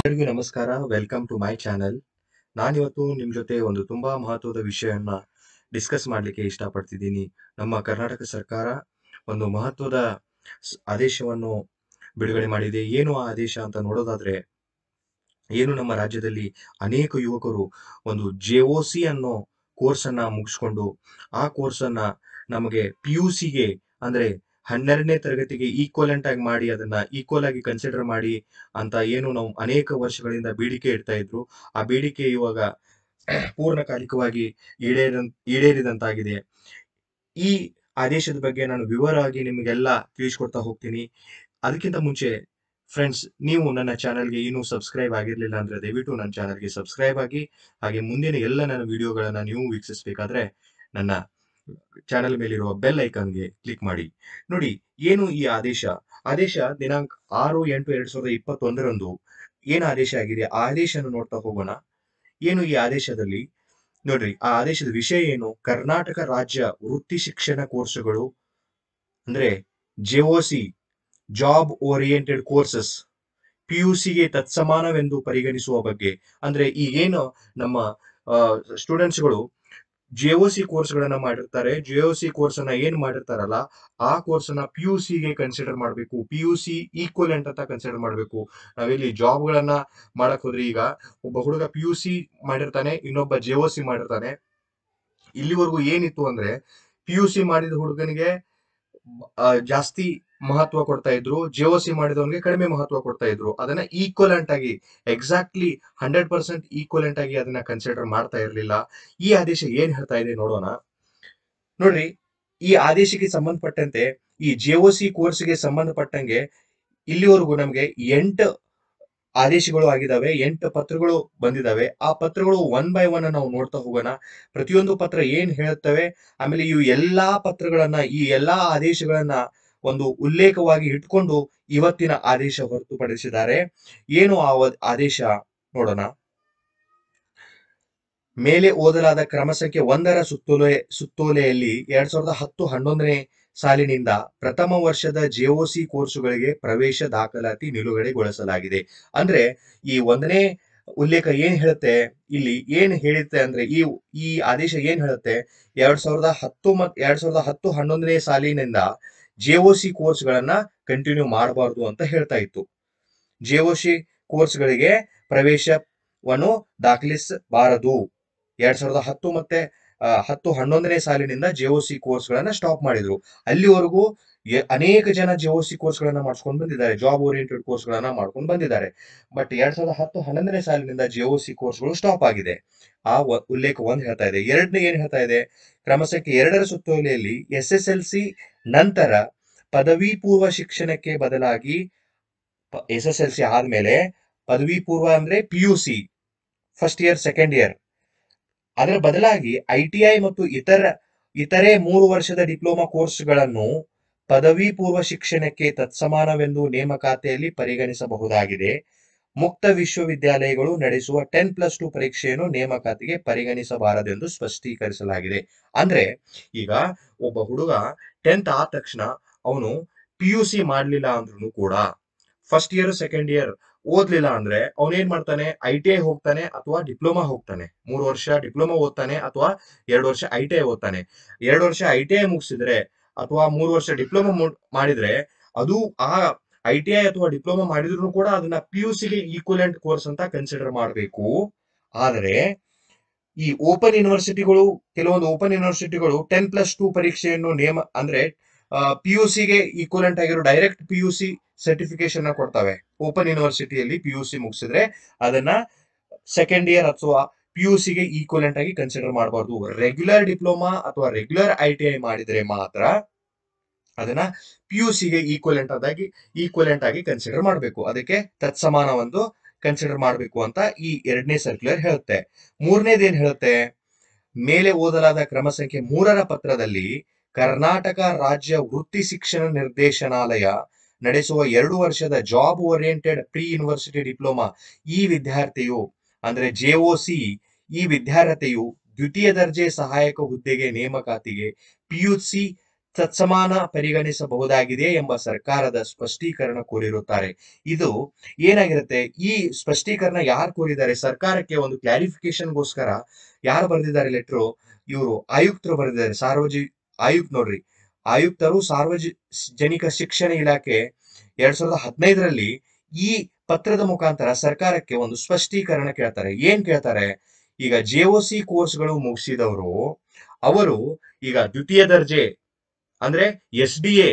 ಎಲ್ಲರಿಗೂ ನಮಸ್ಕಾರ welcome to my channel ನಾನಿವತ್ತು ನಿಮ್ಮ ಜೊತೆ ಒಂದು ತುಂಬಾ ಮಹತ್ವದ ವಿಷಯವನ್ನ ಡಿಸ್ಕಸ್ ಮಾಡಲಿಕ್ಕೆ ಇಷ್ಟಪಡ್ತಿದ್ದೀನಿ ನಮ್ಮ ಕರ್ನಾಟಕ ಸರ್ಕಾರ ಒಂದು ಮಹತ್ವದ ಸ್- ಆದೇಶವನ್ನು ಬಿಡುಗಡೆ ಮಾಡಿದೆ ಏನು ಆ ಆದೇಶ ಅಂತ ನೋಡೋದಾದ್ರೆ ಏನು ನಮ್ಮ ರಾಜ್ಯದಲ್ಲಿ ಅನೇಕ ಯುವಕರು ಒಂದು ಜೆ ಒ ಸಿ ಅನ್ನೋ ಕೋರ್ಸ್ ಅನ್ನ ಮುಗಿಸ್ಕೊಂಡು ಆ ಕೋರ್ಸ್ ಅನ್ನ ನಮಗೆ ಪಿ ಯು ಸಿಗೆ ಅಂದ್ರೆ ಹನ್ನೆರಡನೇ ತರಗತಿಗೆ ಈಕ್ವಲೆಂಟ್ ಆಗಿ ಮಾಡಿ ಅದನ್ನ ಈಕ್ವಲ್ ಆಗಿ ಕನ್ಸಿಡರ್ ಮಾಡಿ ಅಂತ ಏನು ನಾವು ಅನೇಕ ವರ್ಷಗಳಿಂದ ಬೇಡಿಕೆ ಇಡ್ತಾ ಇದ್ರು ಆ ಬೇಡಿಕೆ ಇವಾಗ ಪೂರ್ಣಕಾಲಿಕವಾಗಿ ಈಡೇರ ಈಡೇರಿದಂತಾಗಿದೆ ಈ ಆದೇಶದ ಬಗ್ಗೆ ನಾನು ವಿವರವಾಗಿ ನಿಮಗೆಲ್ಲ ತಿಳಿಸ್ಕೊಡ್ತಾ ಹೋಗ್ತೀನಿ ಅದಕ್ಕಿಂತ ಮುಂಚೆ ಫ್ರೆಂಡ್ಸ್ ನೀವು ನನ್ನ ಚಾನಲ್ಗೆ ಇನ್ನೂ ಸಬ್ಸ್ಕ್ರೈಬ್ ಆಗಿರ್ಲಿಲ್ಲ ಅಂದ್ರೆ ದಯವಿಟ್ಟು ನನ್ನ ಚಾನಲ್ಗೆ ಸಬ್ಸ್ಕ್ರೈಬ್ ಆಗಿ ಹಾಗೆ ಮುಂದಿನ ಎಲ್ಲ ನನ್ನ ವಿಡಿಯೋಗಳನ್ನ ನೀವು ವೀಕ್ಷಿಸಬೇಕಾದ್ರೆ ನನ್ನ ಚಾನೆಲ್ ಮೇಲಿರುವ ಬೆಲ್ ಐಕಾನ್ಗೆ ಕ್ಲಿಕ್ ಮಾಡಿ ನೋಡಿ ಏನು ಈ ಆದೇಶ ಆದೇಶ ದಿನಾಂಕ ಆರು ಎಂಟು ಎರಡ್ ಸಾವಿರದ ಇಪ್ಪತ್ತೊಂದರಂದು ಏನು ಆದೇಶ ಆಗಿದೆ ಆ ಆದೇಶನ ನೋಡ್ತಾ ಹೋಗೋಣ ಏನು ಈ ಆದೇಶದಲ್ಲಿ ನೋಡ್ರಿ ಆ ಆದೇಶದ ವಿಷಯ ಏನು ಕರ್ನಾಟಕ ರಾಜ್ಯ ವೃತ್ತಿ ಶಿಕ್ಷಣ ಕೋರ್ಸುಗಳು ಅಂದ್ರೆ JOC job oriented courses P U ಸಿಗೆ ತತ್ಸಮಾನವೆಂದು ಪರಿಗಣಿಸುವ ಬಗ್ಗೆ ಅಂದ್ರೆ ಈಗೇನು ನಮ್ಮ ಸ್ಟೂಡೆಂಟ್ಸ್ಗಳು ಸಿ ಕೋರ್ಸ್ ಗಳನ್ನ ಮಾಡಿರ್ತಾರೆ ಸಿ ಕೋರ್ಸ್ ಅನ್ನ ಏನ್ ಮಾಡಿರ್ತಾರಲ್ಲ ಆ ಕೋರ್ಸ್ ಅನ್ನ ಪಿ ಯು ಸಿಗೆ ಕನ್ಸಿಡರ್ ಮಾಡಬೇಕು ಪಿ ಯು ಸಿ ಈಕ್ವಲೆಂಟ್ ಅಂತ ಕನ್ಸಿಡರ್ ಮಾಡಬೇಕು ನಾವಿಲ್ಲಿ ಜಾಬ್ ಗಳನ್ನ ಮಾಡಕ್ ಹೋದ್ರೆ ಈಗ ಒಬ್ಬ ಹುಡುಗ ಪಿ ಯು ಸಿ ಮಾಡಿರ್ತಾನೆ ಇನ್ನೊಬ್ಬ ಸಿ ಮಾಡಿರ್ತಾನೆ ಇಲ್ಲಿವರೆಗೂ ಏನಿತ್ತು ಅಂದ್ರೆ ಪಿ ಯು ಸಿ ಮಾಡಿದ ಹುಡುಗನಿಗೆ ಆ, ಜಾಸ್ತಿ ಮಹತ್ವ ಕೊಡ್ತಾ ಇದ್ರು ಸಿ ಮಾಡಿದವನಿಗೆ ಕಡಿಮೆ ಮಹತ್ವ ಕೊಡ್ತಾ ಇದ್ರು ಅದನ್ನ ಈಕ್ವಲೆಂಟ್ ಆಗಿ ಎಕ್ಸಾಕ್ಟ್ಲಿ ಹಂಡ್ರೆಡ್ ಪರ್ಸೆಂಟ್ ಈಕ್ವಲೆಂಟ್ ಆಗಿ ಅದನ್ನ ಕನ್ಸಿಡರ್ ಮಾಡ್ತಾ ಇರ್ಲಿಲ್ಲ ಈ ಆದೇಶ ಏನ್ ಹೇಳ್ತಾ ಇದೆ ನೋಡೋಣ ನೋಡ್ರಿ ಈ ಆದೇಶಕ್ಕೆ ಸಂಬಂಧಪಟ್ಟಂತೆ ಈ ಸಿ ಕೋರ್ಸ್ಗೆ ಸಂಬಂಧಪಟ್ಟಂಗೆ ಇಲ್ಲಿವರೆಗೂ ನಮ್ಗೆ ಎಂಟು ಆದೇಶಗಳು ಆಗಿದಾವೆ ಎಂಟು ಪತ್ರಗಳು ಬಂದಿದಾವೆ ಆ ಪತ್ರಗಳು ಒನ್ ಬೈ ಒನ್ ನಾವು ನೋಡ್ತಾ ಹೋಗೋಣ ಪ್ರತಿಯೊಂದು ಪತ್ರ ಏನ್ ಹೇಳುತ್ತವೆ ಆಮೇಲೆ ಇವು ಎಲ್ಲಾ ಪತ್ರಗಳನ್ನ ಈ ಎಲ್ಲಾ ಆದೇಶಗಳನ್ನ ಒಂದು ಉಲ್ಲೇಖವಾಗಿ ಇಟ್ಕೊಂಡು ಇವತ್ತಿನ ಆದೇಶ ಹೊರತುಪಡಿಸಿದ್ದಾರೆ ಏನು ಆ ವ- ಆದೇಶ ನೋಡೋಣ ಮೇಲೆ ಓದಲಾದ ಕ್ರಮ ಸಂಖ್ಯೆ ಒಂದರ ಸುತ್ತೋಲೆ ಸುತ್ತೋಲೆಯಲ್ಲಿ ಎರಡ್ ಸಾವಿರದ ಹತ್ತು ಹನ್ನೊಂದನೇ ಸಾಲಿನಿಂದ ಪ್ರಥಮ ವರ್ಷದ ಜೆಒಸಿ ಕೋರ್ಸುಗಳಿಗೆ ಪ್ರವೇಶ ದಾಖಲಾತಿ ನಿಲುಗಡೆಗೊಳಿಸಲಾಗಿದೆ ಅಂದ್ರೆ ಈ ಒಂದನೇ ಉಲ್ಲೇಖ ಏನ್ ಹೇಳುತ್ತೆ ಇಲ್ಲಿ ಏನ್ ಹೇಳುತ್ತೆ ಅಂದ್ರೆ ಈ ಈ ಆದೇಶ ಏನ್ ಹೇಳುತ್ತೆ ಎರಡ್ ಸಾವಿರದ ಹತ್ತು ಮತ್ ಎರಡ್ ಸಾವಿರದ ಹತ್ತು ಹನ್ನೊಂದನೇ ಸಾಲಿನಿಂದ ಜೆಒಸಿ ಕೋರ್ಸ್ಗಳನ್ನ ಕಂಟಿನ್ಯೂ ಮಾಡಬಾರ್ದು ಅಂತ ಹೇಳ್ತಾ ಇತ್ತು ಜೆಒಸಿ ಕೋರ್ಸ್ಗಳಿಗೆ ಪ್ರವೇಶವನ್ನು ದಾಖಲಿಸಬಾರದು ಎರಡ್ ಸಾವಿರದ ಹತ್ತು ಮತ್ತೆ ಆ, ಹತ್ತು ಹನ್ನೊಂದನೇ ಸಾಲಿನಿಂದ ಜೆಒಸಿ ಕೋರ್ಸ್ಗಳನ್ನ ಸ್ಟಾಪ್ ಮಾಡಿದ್ರು ಅಲ್ಲಿವರೆಗೂ ಎ- ಅನೇಕ ಜನ ಜೆಒಸಿ ಕೋರ್ಸ್ಗಳನ್ನ ಮಾಡ್ಸ್ಕೊಂಡು ಬಂದಿದ್ದಾರೆ ಜಾಬ್ ಓರಿಯೆಂಟೆಡ್ ಕೋರ್ಸ್ಗಳನ್ನ ಮಾಡ್ಕೊಂಡು ಬಂದಿದ್ದಾರೆ ಬಟ್ ಎರಡ್ ಸಾವಿರದ ಹತ್ತು ಹನ್ನೊಂದನೇ ಸಾಲಿನಿಂದ ಜೆಒಸಿ ಕೋರ್ಸ್ಗಳು ಸ್ಟಾಪ್ ಆಗಿದೆ ಆ ವ- ಉಲ್ಲೇಖ ಒಂದ್ ಹೇಳ್ತಾ ಇದೆ ಎರಡನೇ ಏನ್ ಹೇಳ್ತಾ ಇದೆ ಕ್ರಮ ಸಂಖ್ಯೆ ಎರಡರ ಸುತ್ತೋಲೆಯಲ್ಲಿ ಎಸ್ ಎಸ್ ಎಲ್ ಸಿ ನಂತರ ಪದವಿ ಪೂರ್ವ ಶಿಕ್ಷಣಕ್ಕೆ ಬದಲಾಗಿ ಎಸ್ ಎಸ್ ಎಲ್ ಸಿ ಆದ್ಮೇಲೆ ಪದವಿ ಪೂರ್ವ ಅಂದ್ರೆ P U C first year second year ಅದರ ಬದಲಾಗಿ ಐ ಟಿ ಐ ಮತ್ತು ಇತರ ಇತರೆ ಮೂರು ವರ್ಷದ ಡಿಪ್ಲೊಮಾ ಕೋರ್ಸ್ಗಳನ್ನು ಪದವಿ ಪೂರ್ವ ಶಿಕ್ಷಣಕ್ಕೆ ತತ್ಸಮಾನವೆಂದು ನೇಮಕಾತಿಯಲ್ಲಿ ಪರಿಗಣಿಸಬಹುದಾಗಿದೆ ಮುಕ್ತ ವಿಶ್ವವಿದ್ಯಾಲಯಗಳು ನಡೆಸುವ ಟೆನ್ ಪ್ಲಸ್ ಟು ಪರೀಕ್ಷೆಯನ್ನು ನೇಮಕಾತಿಗೆ ಪರಿಗಣಿಸಬಾರದೆಂದು ಸ್ಪಷ್ಟೀಕರಿಸಲಾಗಿದೆ ಅಂದ್ರೆ ಈಗ ಒಬ್ಬ ಹುಡುಗ ಟೆಂತ್ ಆದ ತಕ್ಷಣ ಅವನು ಪಿ ಯು ಸಿ ಮಾಡ್ಲಿಲ್ಲ ಅಂದ್ರೂ ಕೂಡ ಫಸ್ಟ್ ಇಯರ್ ಸೆಕೆಂಡ್ ಇಯರ್ ಓದ್ಲಿಲ್ಲ ಅಂದ್ರೆ ಅವನೇನ್ ಮಾಡ್ತಾನೆ ಐ ಟಿ ಐ ಹೋಗ್ತಾನೆ ಅಥವಾ ಡಿಪ್ಲೊಮಾ ಹೋಗ್ತಾನೆ ಮೂರು ವರ್ಷ ಡಿಪ್ಲೊಮಾ ಓದ್ತಾನೆ ಅಥವಾ ಎರಡು ವರ್ಷ ಐ ಟಿ ಐ ಓದ್ತಾನೆ ಎರಡು ವರ್ಷ ಐ ಟಿ ಐ ಮುಗಿಸಿದ್ರೆ ಅಥವಾ ಮೂರು ವರ್ಷ ಡಿಪ್ಲೊಮಾ ಮಾಡಿದ್ರೆ ಅದು ಆ ಐ ಟಿ ಐ ಅಥವಾ ಡಿಪ್ಲೊಮಾ ಮಾಡಿದ್ರು ಕೂಡ ಅದನ್ನ ಪಿ ಯು ಸಿಗೆ ಈಕ್ವಲೆಂಟ್ ಕೋರ್ಸ್ ಅಂತ ಕನ್ಸಿಡರ್ ಮಾಡಬೇಕು ಆದರೆ ಈ ಓಪನ್ ಯೂನಿವರ್ಸಿಟಿಗಳು ಕೆಲವೊಂದು ಓಪನ್ ಯೂನಿವರ್ಸಿಟಿಗಳು ಟೆನ್ ಪ್ಲಸ್ ಟೂ ಪರೀಕ್ಷೆಯನ್ನು ನೇಮ ಅಂದ್ರೆ ಪಿ ಯು ಸಿಗೆ ಈಕ್ವಲೆಂಟ್ ಆಗಿರೋ direct P U C certification ಕೊಡ್ತವೆ ಓಪನ್ ಯೂನಿವರ್ಸಿಟಿಯಲ್ಲಿ ಪಿ ಯು ಸಿ ಮುಗಿಸಿದ್ರೆ ಅದನ್ನ ಸೆಕೆಂಡ್ ಇಯರ್ ಅಥವಾ ಪಿ ಯು ಸಿಗೆ ಈಕ್ವಲೆಂಟ್ ಆಗಿ ಕನ್ಸಿಡರ್ ಮಾಡಬಾರ್ದು ರೆಗ್ಯುಲರ್ ಡಿಪ್ಲೊಮಾ ಅಥವಾ ರೆಗ್ಯುಲರ್ ಐ ಟಿ ಐ ಮಾಡಿದ್ರೆ ಮಾತ್ರ ಅದನ್ನ ಪಿ ಯು ಸಿಗೆ ಈಕ್ವಲೆಂಟ್ ಆದಾಗಿ ಈಕ್ವಲೆಂಟ್ ಆಗಿ ಕನ್ಸಿಡರ್ ಮಾಡಬೇಕು ಅದಕ್ಕೆ ತತ್ಸಮಾನ ಒಂದು ಕನ್ಸಿಡರ್ ಮಾಡಬೇಕು ಅಂತ ಈ ಎರಡನೇ ಸರ್ಕ್ಯುಲರ್ ಹೇಳುತ್ತೆ ಮೂರನೇದೇನ್ ಹೇಳುತ್ತೆ ಮೇಲೆ ಓದಲಾದ ಕ್ರಮ ಸಂಖ್ಯೆ ಮೂರರ ಪತ್ರದಲ್ಲಿ ಕರ್ನಾಟಕ ರಾಜ್ಯ ವೃತ್ತಿ ಶಿಕ್ಷಣ ನಿರ್ದೇಶನಾಲಯ ನಡೆಸುವ ಎರಡು ವರ್ಷದ job oriented pre university diploma ಈ ವಿದ್ಯಾರ್ಥಿಯು ಅಂದ್ರೆ ಜೆಒಸಿ ಈ ವಿದ್ಯಾರ್ಥಿಯು ದ್ವಿತೀಯ ದರ್ಜೆ ಸಹಾಯಕ ಹುದ್ದೆಗೆ ನೇಮಕಾತಿಗೆ ಪಿಯುಸಿ ತತ್ಸಮಾನ ಪರಿಗಣಿಸಬಹುದಾಗಿದೆ ಎಂಬ ಸರ್ಕಾರದ ಸ್ಪಷ್ಟೀಕರಣ ಕೋರಿರುತ್ತಾರೆ ಇದು ಏನಾಗಿರುತ್ತೆ ಈ ಸ್ಪಷ್ಟೀಕರಣ ಯಾರು ಕೋರಿದ್ದಾರೆ ಸರ್ಕಾರಕ್ಕೆ ಒಂದು ಕ್ಲಾರಿಫಿಕೇಶನ್ಗೋಸ್ಕರ ಯಾರು ಬರೆದಿದ್ದಾರೆ ಲೆಟ್ರು ಇವರು ಆಯುಕ್ತರು ಬರೆದಿದ್ದಾರೆ ಸಾರ್ವಜಿ ಆಯುಕ್ತ ನೋಡ್ರಿ ಆಯುಕ್ತರು ಸಾರ್ವಜನಿಕ ಶಿಕ್ಷಣ ಇಲಾಖೆ ಎರಡ್ ಸಾವಿರದ ಹದಿನೈದರಲ್ಲಿ ಈ ಪತ್ರದ ಮುಖಾಂತರ ಸರ್ಕಾರಕ್ಕೆ ಒಂದು ಸ್ಪಷ್ಟೀಕರಣ ಕೇಳ್ತಾರೆ ಏನ್ ಕೇಳ್ತಾರೆ ಈಗ ಜೆಒಸಿ ಕೋರ್ಸ್ಗಳು ಮುಗಿಸಿದವರು ಅವರು ಈಗ ದ್ವಿತೀಯ ದರ್ಜೆ ಅಂದ್ರೆ S D A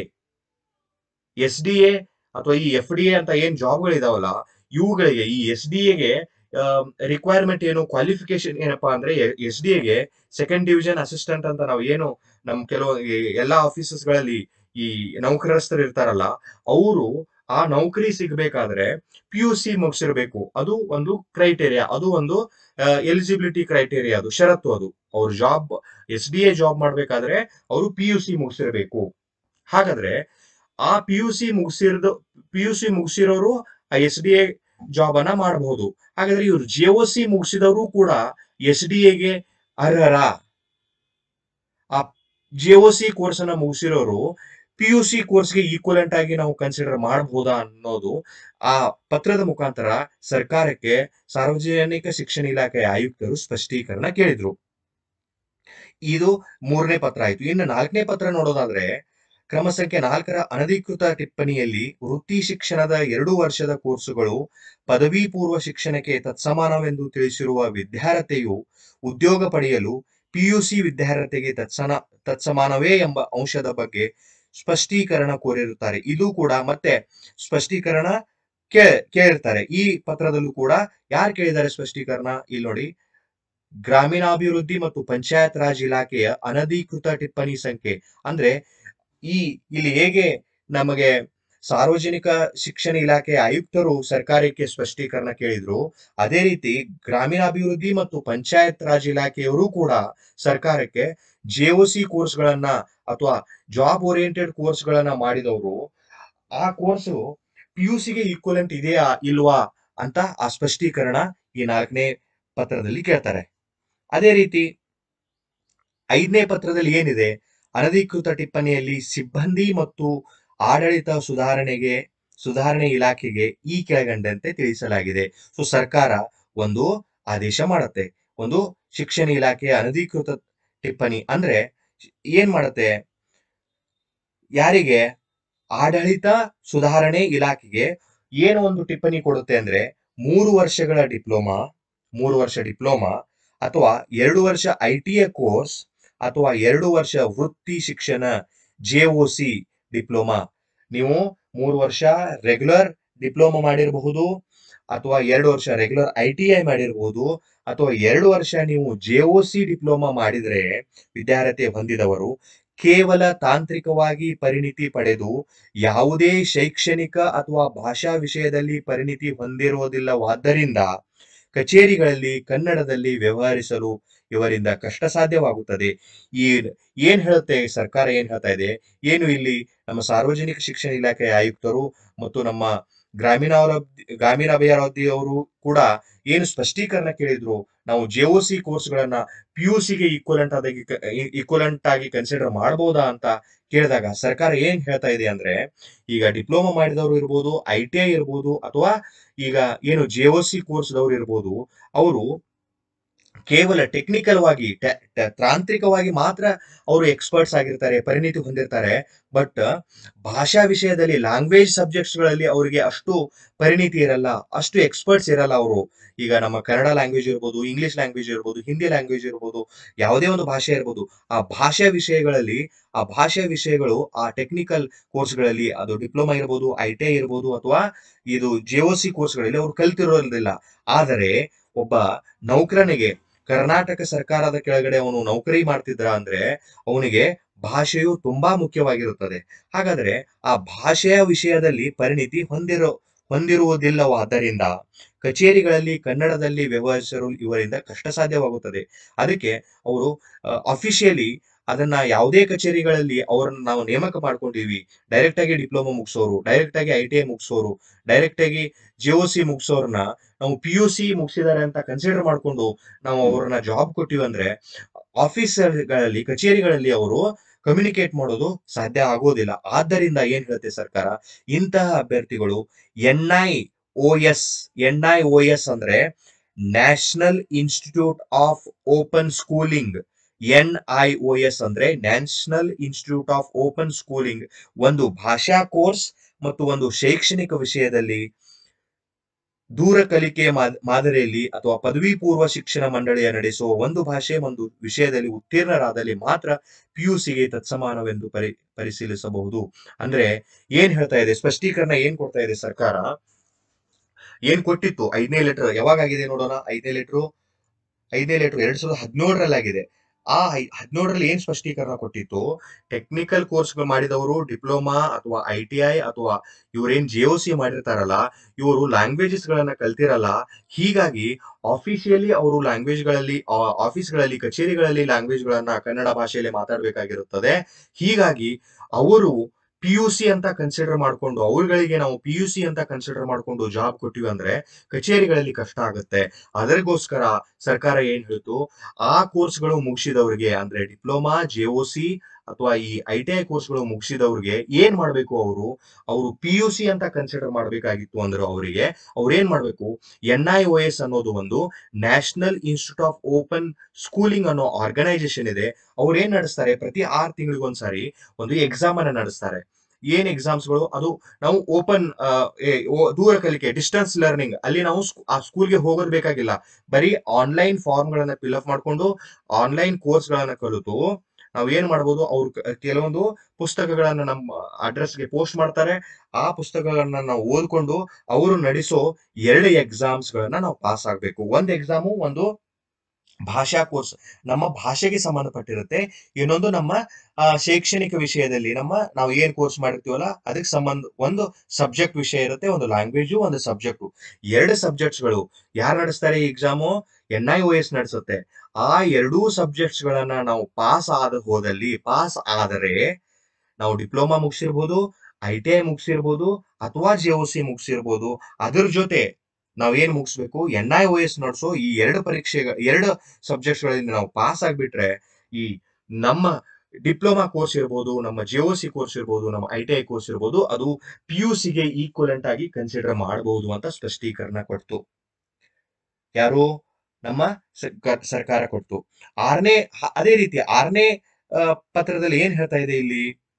S D A ಅಥವಾ ಈ ಎಫ್ ಡಿ ಎ ಅಂತ ಏನ್ ಜಾಬ್ಗಳಿದಾವಲ್ಲ ಇವುಗಳಿಗೆ ಈ ಎಸ್ ಡಿ ಎಗೆ ರಿಕ್ವೈರ್ಮೆಂಟ್ ಏನು ಕ್ವಾಲಿಫಿಕೇಶನ್ ಏನಪ್ಪಾ ಅಂದ್ರೆ ಎಸ್ ಡಿ ಎಗೆ ಸೆಕೆಂಡ್ ಡಿವಿಷನ್ ಅಸಿಸ್ಟೆಂಟ್ ಅಂತ ನಾವು ಏನು ನಮ್ ಕೆಲವು ಈ ಎಲ್ಲಾ ಆಫೀಸಸ್ ಗಳಲ್ಲಿ ಈ ನೌಕರಸ್ಥರು ಇರ್ತಾರಲ್ಲ ಅವರು ಆ ನೌಕರಿ ಸಿಗ್ಬೇಕಾದ್ರೆ ಪಿ ಯು ಸಿ ಮುಗಿಸಿರ್ಬೇಕು ಅದು ಒಂದು ಕ್ರೈಟೇರಿಯಾ ಅದು ಒಂದು ಎಲಿಜಿಬಿಲಿಟಿ ಕ್ರೈಟೇರಿಯಾ ಅದು ಷರತ್ತು ಅದು ಅವ್ರ job S D A job ಮಾಡ್ಬೇಕಾದ್ರೆ ಅವರು ಪಿ ಯು ಸಿ ಮುಗಿಸಿರ್ಬೇಕು ಹಾಗಾದ್ರೆ ಆ ಪಿ ಯು ಸಿ ಮುಗಿಸಿರ್ದು ಪಿ ಯು ಸಿ ಮುಗಿಸಿರೋರು ಆ ಎಸ್ ಡಿ ಎ ಜಾಬ್ ಅನ್ನ ಮಾಡಬಹುದು ಹಾಗಾದ್ರೆ ಇವ್ರು ಜೆ ಒ ಸಿ ಮುಗಿಸಿದವರು ಕೂಡ ಎಸ್ ಡಿ ಎಗೆ ಅರ್ಹರ ಆ ಜೆ ಒ ಸಿ ಕೋರ್ಸ್ ಅನ್ನ ಮುಗಿಸಿರೋರು ಪಿ ಯು ಸಿ ಕೋರ್ಸ್ಗೆ ಈಕ್ವಲೆಂಟ್ ಆಗಿ ನಾವು ಕನ್ಸಿಡರ್ ಮಾಡಬಹುದಾ ಅನ್ನೋದು ಆ ಪತ್ರದ ಮುಖಾಂತರ ಸರ್ಕಾರಕ್ಕೆ ಸಾರ್ವಜನಿಕ ಶಿಕ್ಷಣ ಇಲಾಖೆಯ ಆಯುಕ್ತರು ಸ್ಪಷ್ಟೀಕರಣ ಕೇಳಿದ್ರು ಇದು ಮೂರನೇ ಪತ್ರ ಆಯ್ತು ಇನ್ನು ನಾಲ್ಕನೇ ಪತ್ರ ನೋಡೋದಾದ್ರೆ ಕ್ರಮ ಸಂಖ್ಯೆ ನಾಲ್ಕರ ಅನಧಿಕೃತ ಟಿಪ್ಪಣಿಯಲ್ಲಿ ವೃತ್ತಿ ಶಿಕ್ಷಣದ ಎರಡು ವರ್ಷದ ಕೋರ್ಸುಗಳು ಪದವಿ ಪೂರ್ವ ಶಿಕ್ಷಣಕ್ಕೆ ತತ್ಸಮಾನವೆಂದು ತಿಳಿಸಿರುವ ವಿದ್ಯಾರ್ಹತೆಯು ಉದ್ಯೋಗ ಪಡೆಯಲು ಪಿಯುಸಿ ವಿದ್ಯಾರ್ಹತೆಗೆ ತತ್ಸನ ತತ್ಸಮಾನವೇ ಎಂಬ ಅಂಶದ ಬಗ್ಗೆ ಸ್ಪಷ್ಟೀಕರಣ ಕೋರಿರುತ್ತಾರೆ ಇದು ಕೂಡ ಮತ್ತೆ ಸ್ಪಷ್ಟೀಕರಣ ಕೇ ಕೇಳಿರ್ತಾರೆ ಈ ಪತ್ರದಲ್ಲೂ ಕೂಡ ಯಾರು ಕೇಳಿದ್ದಾರೆ ಸ್ಪಷ್ಟೀಕರಣ ಇಲ್ಲಿ ನೋಡಿ ಗ್ರಾಮೀಣಾಭಿವೃದ್ಧಿ ಮತ್ತು ಪಂಚಾಯತ್ ರಾಜ್ ಇಲಾಖೆಯ ಅನಧಿಕೃತ ಟಿಪ್ಪಣಿ ಸಂಖ್ಯೆ ಅಂದ್ರೆ ಈ ಇಲ್ಲಿ ಹೇಗೆ ನಮಗೆ ಸಾರ್ವಜನಿಕ ಶಿಕ್ಷಣ ಇಲಾಖೆ ಆಯುಕ್ತರು ಸರ್ಕಾರಕ್ಕೆ ಸ್ಪಷ್ಟೀಕರಣ ಕೇಳಿದ್ರು ಅದೇ ರೀತಿ ಗ್ರಾಮೀಣಾಭಿವೃದ್ಧಿ ಮತ್ತು ಪಂಚಾಯತ್ ರಾಜ್ ಇಲಾಖೆಯವರು ಕೂಡ ಸರ್ಕಾರಕ್ಕೆ ಜೆಒಸಿ ಕೋರ್ಸ್ಗಳನ್ನ ಅಥವಾ ಜಾಬ್ ಓರಿಯೆಂಟೆಡ್ ಕೋರ್ಸ್ಗಳನ್ನ ಮಾಡಿದವರು ಆ ಕೋರ್ಸು ಪಿ ಯು ಸಿಗೆ ಈಕ್ವಲೆಂಟ್ ಇದೆಯಾ ಇಲ್ವಾ ಅಂತ ಆ ಸ್ಪಷ್ಟೀಕರಣ ಈ ನಾಲ್ಕನೇ ಪತ್ರದಲ್ಲಿ ಕೇಳ್ತಾರೆ ಅದೇ ರೀತಿ ಐದನೇ ಪತ್ರದಲ್ಲಿ ಏನಿದೆ ಅನಧಿಕೃತ ಟಿಪ್ಪಣಿಯಲ್ಲಿ ಸಿಬ್ಬಂದಿ ಮತ್ತು ಆಡಳಿತ ಸುಧಾರಣೆಗೆ ಸುಧಾರಣೆ ಇಲಾಖೆಗೆ ಈ ಕೆಳಗಂಡಂತೆ ತಿಳಿಸಲಾಗಿದೆ ಸೊ ಸರ್ಕಾರ ಒಂದು ಆದೇಶ ಮಾಡುತ್ತೆ ಒಂದು ಶಿಕ್ಷಣ ಇಲಾಖೆಯ ಅನಧಿಕೃತ ಟಿಪ್ಪಣಿ ಅಂದ್ರೆ ಏನ್ ಮಾಡುತ್ತೆ ಯಾರಿಗೆ ಆಡಳಿತ ಸುಧಾರಣೆ ಇಲಾಖೆಗೆ ಏನು ಒಂದು ಟಿಪ್ಪಣಿ ಕೊಡುತ್ತೆ ಅಂದ್ರೆ ಮೂರು ವರ್ಷಗಳ ಡಿಪ್ಲೊಮಾ ಮೂರು ವರ್ಷ ಡಿಪ್ಲೊಮಾ ಅಥವಾ ಎರಡು ವರ್ಷ ಐ ಟಿ ಎ ಕೋರ್ಸ್ ಅಥವಾ ಎರಡು ವರ್ಷ ವೃತ್ತಿ ಶಿಕ್ಷಣ ಜೆ ಒ ಸಿ ಡಿಪ್ಲೊಮಾ ನೀವು ಮೂರು ವರ್ಷ ರೆಗ್ಯುಲರ್ ಡಿಪ್ಲೊಮಾ ಮಾಡಿರಬಹುದು ಅಥವಾ ಎರಡು ವರ್ಷ ರೆಗ್ಯುಲರ್ ಐ ಟಿ ಐ ಮಾಡಿರಬಹುದು ಅಥವಾ ಎರಡು ವರ್ಷ ನೀವು ಜೆ ಒ ಸಿ ಡಿಪ್ಲೊಮಾ ಮಾಡಿದ್ರೆ ವಿದ್ಯಾರ್ಹತೆ ಹೊಂದಿದವರು ಕೇವಲ ತಾಂತ್ರಿಕವಾಗಿ ಪರಿಣಿತಿ ಪಡೆದು ಯಾವುದೇ ಶೈಕ್ಷಣಿಕ ಅಥವಾ ಭಾಷಾ ವಿಷಯದಲ್ಲಿ ಪರಿಣಿತಿ ಹೊಂದಿರುವುದಿಲ್ಲವಾದ್ದರಿಂದ ಕಚೇರಿಗಳಲ್ಲಿ ಕನ್ನಡದಲ್ಲಿ ವ್ಯವಹರಿಸಲು ಇವರಿಂದ ಕಷ್ಟ ಸಾಧ್ಯವಾಗುತ್ತದೆ ಈ ಏನ್ ಹೇಳುತ್ತೆ ಸರ್ಕಾರ ಏನ್ ಹೇಳ್ತಾ ಇದೆ ಏನು ಇಲ್ಲಿ ನಮ್ಮ ಸಾರ್ವಜನಿಕ ಶಿಕ್ಷಣ ಇಲಾಖೆಯ ಆಯುಕ್ತರು ಮತ್ತು ನಮ್ಮ ಗ್ರಾಮೀಣಾಭಿವೃದ್ಧಿ ಗ್ರಾಮೀಣಾಭಿವೃದ್ಧಿ ಅವರು ಕೂಡ ಏನು ಸ್ಪಷ್ಟೀಕರಣ ಕೇಳಿದ್ರು ನಾವು ಜೆಒಸಿ ಕೋರ್ಸ್ಗಳನ್ನ ಪಿ ಯು ಸಿಗೆ ಈಕ್ವಲೆಂಟ್ ಆಗಿ ಈಕ್ವಲೆಂಟ್ ಆಗಿ ಕನ್ಸಿಡರ್ ಮಾಡಬಹುದಾ ಅಂತ ಕೇಳಿದಾಗ ಸರ್ಕಾರ ಏನ್ ಹೇಳ್ತಾ ಇದೆ ಅಂದ್ರೆ ಈಗ ಡಿಪ್ಲೊಮಾ ಮಾಡಿದವರು ಇರ್ಬೋದು ಐ ಟಿ ಐ ಇರ್ಬೋದು ಅಥವಾ ಈಗ ಏನು ಜೆಒಸಿ ಕೋರ್ಸ್ದವ್ರು ಇರ್ಬೋದು ಅವರು ಕೇವಲ ಟೆಕ್ನಿಕಲ್ ವಾಗಿ ಟ- ಟ- ತಾಂತ್ರಿಕವಾಗಿ ಮಾತ್ರ ಅವರು ಎಕ್ಸ್ಪರ್ಟ್ಸ್ ಆಗಿರ್ತಾರೆ ಪರಿಣಿತಿ ಹೊಂದಿರ್ತಾರೆ ಬಟ್ ಭಾಷಾ ವಿಷಯದಲ್ಲಿ ಲ್ಯಾಂಗ್ವೇಜ್ ಸಬ್ಜೆಕ್ಟ್ಸ್ ಗಳಲ್ಲಿ ಅವರಿಗೆ ಅಷ್ಟು ಪರಿಣಿತಿ ಇರಲ್ಲ ಅಷ್ಟು ಎಕ್ಸ್ಪರ್ಟ್ಸ್ ಇರಲ್ಲ ಅವರು ಈಗ ನಮ್ಮ ಕನ್ನಡ ಲ್ಯಾಂಗ್ವೇಜ್ ಇರ್ಬೋದು ಇಂಗ್ಲಿಷ್ ಲ್ಯಾಂಗ್ವೇಜ್ ಇರ್ಬೋದು ಹಿಂದಿ ಲ್ಯಾಂಗ್ವೇಜ್ ಇರ್ಬೋದು ಯಾವುದೇ ಒಂದು ಭಾಷೆ ಇರ್ಬೋದು ಆ ಭಾಷಾ ವಿಷಯಗಳಲ್ಲಿ ಆ ಭಾಷಾ ವಿಷಯಗಳು ಆ ಟೆಕ್ನಿಕಲ್ ಕೋರ್ಸ್ಗಳಲ್ಲಿ ಅದು ಡಿಪ್ಲೊಮಾ ಇರ್ಬೋದು ಐ ಟಿ ಐ ಇರ್ಬೋದು ಅಥವಾ ಇದು ಜೆ ಒ ಸಿ ಕೋರ್ಸ್ಗಳಲ್ಲಿ ಅವ್ರು ಕಲ್ತಿರೋದಿಲ್ಲ ಆದರೆ ಒಬ್ಬ ನೌಕರನಿಗೆ ಕರ್ನಾಟಕ ಸರ್ಕಾರದ ಕೆಳಗಡೆ ಅವನು ನೌಕರಿ ಮಾಡ್ತಿದ್ರ ಅಂದ್ರೆ ಅವನಿಗೆ ಭಾಷೆಯು ತುಂಬಾ ಮುಖ್ಯವಾಗಿರುತ್ತದೆ ಹಾಗಾದ್ರೆ ಆ ಭಾಷೆಯ ವಿಷಯದಲ್ಲಿ ಪರಿಣಿತಿ ಹೊಂದಿರೋ ಹೊಂದಿರುವುದಿಲ್ಲವಾದ್ದರಿಂದ ಕಚೇರಿಗಳಲ್ಲಿ ಕನ್ನಡದಲ್ಲಿ ವ್ಯವಹರಿಸಲು ಇವರಿಂದ ಕಷ್ಟ ಸಾಧ್ಯವಾಗುತ್ತದೆ ಅದಕ್ಕೆ ಅವರು ಅಫಿಷಿಯಲಿ ಅದನ್ನ ಯಾವುದೇ ಕಚೇರಿಗಳಲ್ಲಿ ಅವರನ್ನ ನಾವು ನೇಮಕ ಮಾಡ್ಕೊಂಡಿವಿ ಡೈರೆಕ್ಟ್ ಆಗಿ ಡಿಪ್ಲೊಮಾ ಮುಗಿಸೋರು ಡೈರೆಕ್ಟ್ ಆಗಿ ಐ ಟಿ ಐ ಮುಗಿಸೋರು ಡೈರೆಕ್ಟ್ ಆಗಿ ಜಿಒ ಸಿ ಮುಗಿಸೋರ್ನ ನಾವು ಪಿ ಯು ಸಿ ಮುಗಿಸಿದ್ದಾರೆ ಅಂತ ಕನ್ಸಿಡರ್ ಮಾಡ್ಕೊಂಡು ನಾವು ಅವ್ರನ್ನ ಜಾಬ್ ಕೊಟ್ಟಿವಿ ಅಂದ್ರೆ ಆಫೀಸರ್ಗಳಲ್ಲಿ ಕಚೇರಿಗಳಲ್ಲಿ ಅವರು ಕಮ್ಯುನಿಕೇಟ್ ಮಾಡೋದು ಸಾಧ್ಯ ಆಗೋದಿಲ್ಲ ಆದ್ದರಿಂದ ಏನ್ ಹೇಳುತ್ತೆ ಸರ್ಕಾರ ಇಂತಹ ಅಭ್ಯರ್ಥಿಗಳು N I O S N I O S ಅಂದ್ರೆ national institute of open schooling N I O S ಅಂದ್ರೆ national institute of open schooling ಒಂದು ಭಾಷಾ ಕೋರ್ಸ್ ಮತ್ತು ಒಂದು ಶೈಕ್ಷಣಿಕ ವಿಷಯದಲ್ಲಿ ದೂರ ಕಲಿಕೆ ಮಾ- ಮಾದರಿಯಲ್ಲಿ ಅಥವಾ ಪದವಿ ಪೂರ್ವ ಶಿಕ್ಷಣ ಮಂಡಳಿಯ ನಡೆಸುವ ಒಂದು ಭಾಷೆ ಒಂದು ವಿಷಯದಲ್ಲಿ ಉತ್ತೀರ್ಣರಾದಲ್ಲಿ ಮಾತ್ರ ಪಿಯುಸಿಗೆ ತತ್ಸಮಾನವೆಂದು ಪರಿ ಪರಿಶೀಲಿಸಬಹುದು ಅಂದ್ರೆ ಏನ್ ಹೇಳ್ತಾ ಇದೆ ಸ್ಪಷ್ಟೀಕರಣ ಏನ್ ಕೊಡ್ತಾ ಇದೆ ಸರ್ಕಾರ ಏನ್ ಕೊಟ್ಟಿತ್ತು ಐದನೇ ಲೆಟರ್ ಯಾವಾಗ ಆಗಿದೆ ನೋಡೋಣ ಐದನೇ ಲೆಟ್ರು ಐದನೇ ಲೆಟರ್ ಎರಡ್ ಸಾವಿರದ ಹದಿನೇಳರಲ್ಲಿ ಆಗಿದೆ ಆ ಹದಿನೇಳರಲ್ಲಿ ಏನ್ ಸ್ಪಷ್ಟೀಕರಣ ಕೊಟ್ಟಿತ್ತು ಟೆಕ್ನಿಕಲ್ ಕೋರ್ಸ್ಗಳು ಮಾಡಿದವರು ಡಿಪ್ಲೊಮಾ ಅಥವಾ ಐ ಟಿ ಐ ಅಥವಾ ಇವ್ರೇನ್ ಜೆ ಒ ಸಿ ಮಾಡಿರ್ತಾರಲ್ಲ ಇವರು ಲ್ಯಾಂಗ್ವೇಜಸ್ ಗಳನ್ನ ಕಲ್ತಿರಲ್ಲ ಹೀಗಾಗಿ ಆಫಿಷಿಯಲಿ ಅವರು ಲ್ಯಾಂಗ್ವೇಜ್ ಗಳಲ್ಲಿ ಆಫೀಸ್ಗಳಲ್ಲಿ ಕಚೇರಿಗಳಲ್ಲಿ ಲ್ಯಾಂಗ್ವೇಜ್ ಗಳನ್ನ ಕನ್ನಡ ಭಾಷೆಯಲ್ಲಿ ಮಾತಾಡಬೇಕಾಗಿರುತ್ತದೆ ಹೀಗಾಗಿ ಅವರು ಪಿ ಯು ಸಿ ಅಂತ ಕನ್ಸಿಡರ್ ಮಾಡ್ಕೊಂಡು ಅವ್ರಗಳಿಗೆ ನಾವು ಪಿ ಯು ಸಿ ಅಂತ ಕನ್ಸಿಡರ್ ಮಾಡ್ಕೊಂಡು ಜಾಬ್ ಕೊಟ್ಟಿವಿ ಅಂದ್ರೆ ಕಚೇರಿಗಳಲ್ಲಿ ಕಷ್ಟ ಆಗುತ್ತೆ ಅದರಿಗೋಸ್ಕರ ಸರ್ಕಾರ ಏನ್ ಹೇಳ್ತು ಆ ಕೋರ್ಸ್ಗಳು ಮುಗಿಸಿದವ್ರಿಗೆ ಅಂದ್ರೆ ಡಿಪ್ಲೊಮಾ ಜೆ ಒ ಸಿ ಅಥವಾ ಈ ಐ ಟಿ ಐ ಕೋರ್ಸ್ಗಳು ಮುಗಿಸಿದವ್ರಿಗೆ ಏನ್ ಮಾಡ್ಬೇಕು ಅವರು ಅವರು ಪಿ ಯು ಸಿ ಅಂತ ಕನ್ಸಿಡರ್ ಮಾಡ್ಬೇಕಾಗಿತ್ತು ಅಂದ್ರೆ ಅವರಿಗೆ ಅವ್ರು ಏನ್ ಮಾಡ್ಬೇಕು ಎನ್ ಐ ಒ ಎಸ್ ಅನ್ನೋದು ಒಂದು national institute of open schooling ಅನ್ನೋ ಆರ್ಗನೈಸೇಷನ್ ಇದೆ ಅವ್ರು ಏನ್ ನಡೆಸ್ತಾರೆ ಪ್ರತಿ ಆರು ತಿಂಗಳಿಗೊಂದ್ಸಾರಿ ಒಂದು ಎಕ್ಸಾಮ್ ಅನ್ನ ನಡೆಸ್ತಾರೆ ಏನ್ ಎಕ್ಸಾಮ್ಸ್ಗಳು ಅದು ನಾವು ಓಪನ್ ದೂರ ಕಲಿಕೆ ಡಿಸ್ಟೆನ್ಸ್ ಲರ್ನಿಂಗ್ ಅಲ್ಲಿ ನಾವು ಸ್ಕೂ- ಆ ಸ್ಕೂಲ್ಗೆ ಹೋಗೋದು ಬೇಕಾಗಿಲ್ಲ ಬರೀ ಆನ್ಲೈನ್ ಫಾರ್ಮ್ ಗಳನ್ನ ಫಿಲ್ ಅಪ್ ಮಾಡ್ಕೊಂಡು ಆನ್ಲೈನ್ ಕೋರ್ಸ್ ಗಳನ್ನ ಕಲಿತು ನಾವು ಏನ್ ಮಾಡ್ಬೋದು ಅವ್ರು ಕ- ಕೆಲವೊಂದು ಪುಸ್ತಕಗಳನ್ನ ನಮ್ಮ ಅಡ್ರೆಸ್ಗೆ ಪೋಸ್ಟ್ ಮಾಡ್ತಾರೆ ಆ ಪುಸ್ತಕಗಳನ್ನ ನಾವು ಓದ್ಕೊಂಡು ಅವರು ನಡೆಸೋ ಎರಡು ಎಕ್ಸಾಮ್ಸ್ ಗಳನ್ನ ನಾವು ಪಾಸ್ ಆಗ್ಬೇಕು ಒಂದ್ ಎಕ್ಸಾಮು ಒಂದು ಭಾಷಾ ಕೋರ್ಸ್ ನಮ್ಮ ಭಾಷೆಗೆ ಸಂಬಂಧಪಟ್ಟಿರುತ್ತೆ ಇನ್ನೊಂದು ನಮ್ಮ ಆ, ಶೈಕ್ಷಣಿಕ ವಿಷಯದಲ್ಲಿ ನಮ್ಮ ನಾವು ಏನ್ ಕೋರ್ಸ್ ಮಾಡಿರ್ತೀವಲ್ಲ ಅದಕ್ಕೆ ಸಂಬಂಧ ಒಂದು ಸಬ್ಜೆಕ್ಟ್ ವಿಷಯ ಇರುತ್ತೆ ಒಂದು ಲ್ಯಾಂಗ್ವೇಜು ಒಂದು ಸಬ್ಜೆಕ್ಟು ಎರಡು ಸಬ್ಜೆಕ್ಟ್ಸ್ ಗಳು ಯಾರು ನಡೆಸ್ತಾರೆ ಈ exam N I O S ನಡೆಸುತ್ತೆ ಆ ಎರಡೂ ಸಬ್ಜೆಕ್ಟ್ಸ್ ಗಳನ್ನ ನಾವು ಪಾಸ್ ಆದ ಹೋದಲ್ಲಿ ಪಾಸ್ ಆದರೆ ನಾವು ಡಿಪ್ಲೊಮಾ ಮುಗಿಸಿರ್ಬೋದು ಐ ಟಿ ಐ ಮುಗಿಸಿರ್ಬೋದು ಅಥವಾ ಜೆ ಒ ಸಿ ಮುಗಿಸಿರ್ಬೋದು ಅದ್ರ ಜೊತೆ ನಾವ್ ಏನ್ ಮುಗಿಸ್ಬೇಕು ಎನ್ ಐ ಒ ಎಸ್ ನಡೆಸೋ ಈ ಎರಡು ಪರೀಕ್ಷೆ ಎರಡು ಸಬ್ಜೆಕ್ಟ್ಸ್ ಗಳಲ್ಲಿ ನಾವು ಪಾಸ್ ಆಗ್ಬಿಟ್ರೆ ಈ ನಮ್ಮ ಡಿಪ್ಲೊಮಾ ಕೋರ್ಸ್ ಇರ್ಬೋದು ನಮ್ಮ ಜೆ ಒ ಸಿ ಕೋರ್ಸ್ ಇರ್ಬೋದು ನಮ್ಮ ಐ ಟಿ ಐ ಕೋರ್ಸ್ ಇರ್ಬೋದು ಅದು ಪಿ ಯು ಸಿಗೆ ಈಕ್ವಲೆಂಟ್ ಆಗಿ ಕನ್ಸಿಡರ್ ಮಾಡಬಹುದು ಅಂತ ಸ್ಪಷ್ಟೀಕರಣ ಕೊಡ್ತು ಯಾರು ನಮ್ಮ ಸರ್ಕ- ಸರ್ಕಾರ ಕೊಡ್ತು ಆರನೇ ಹ- ಅದೇ ರೀತಿ ಆರನೇ ಆ, ಪತ್ರದಲ್ಲಿ ಏನ್ ಹೇಳ್ತಾ ಇದೆ ಇಲ್ಲಿ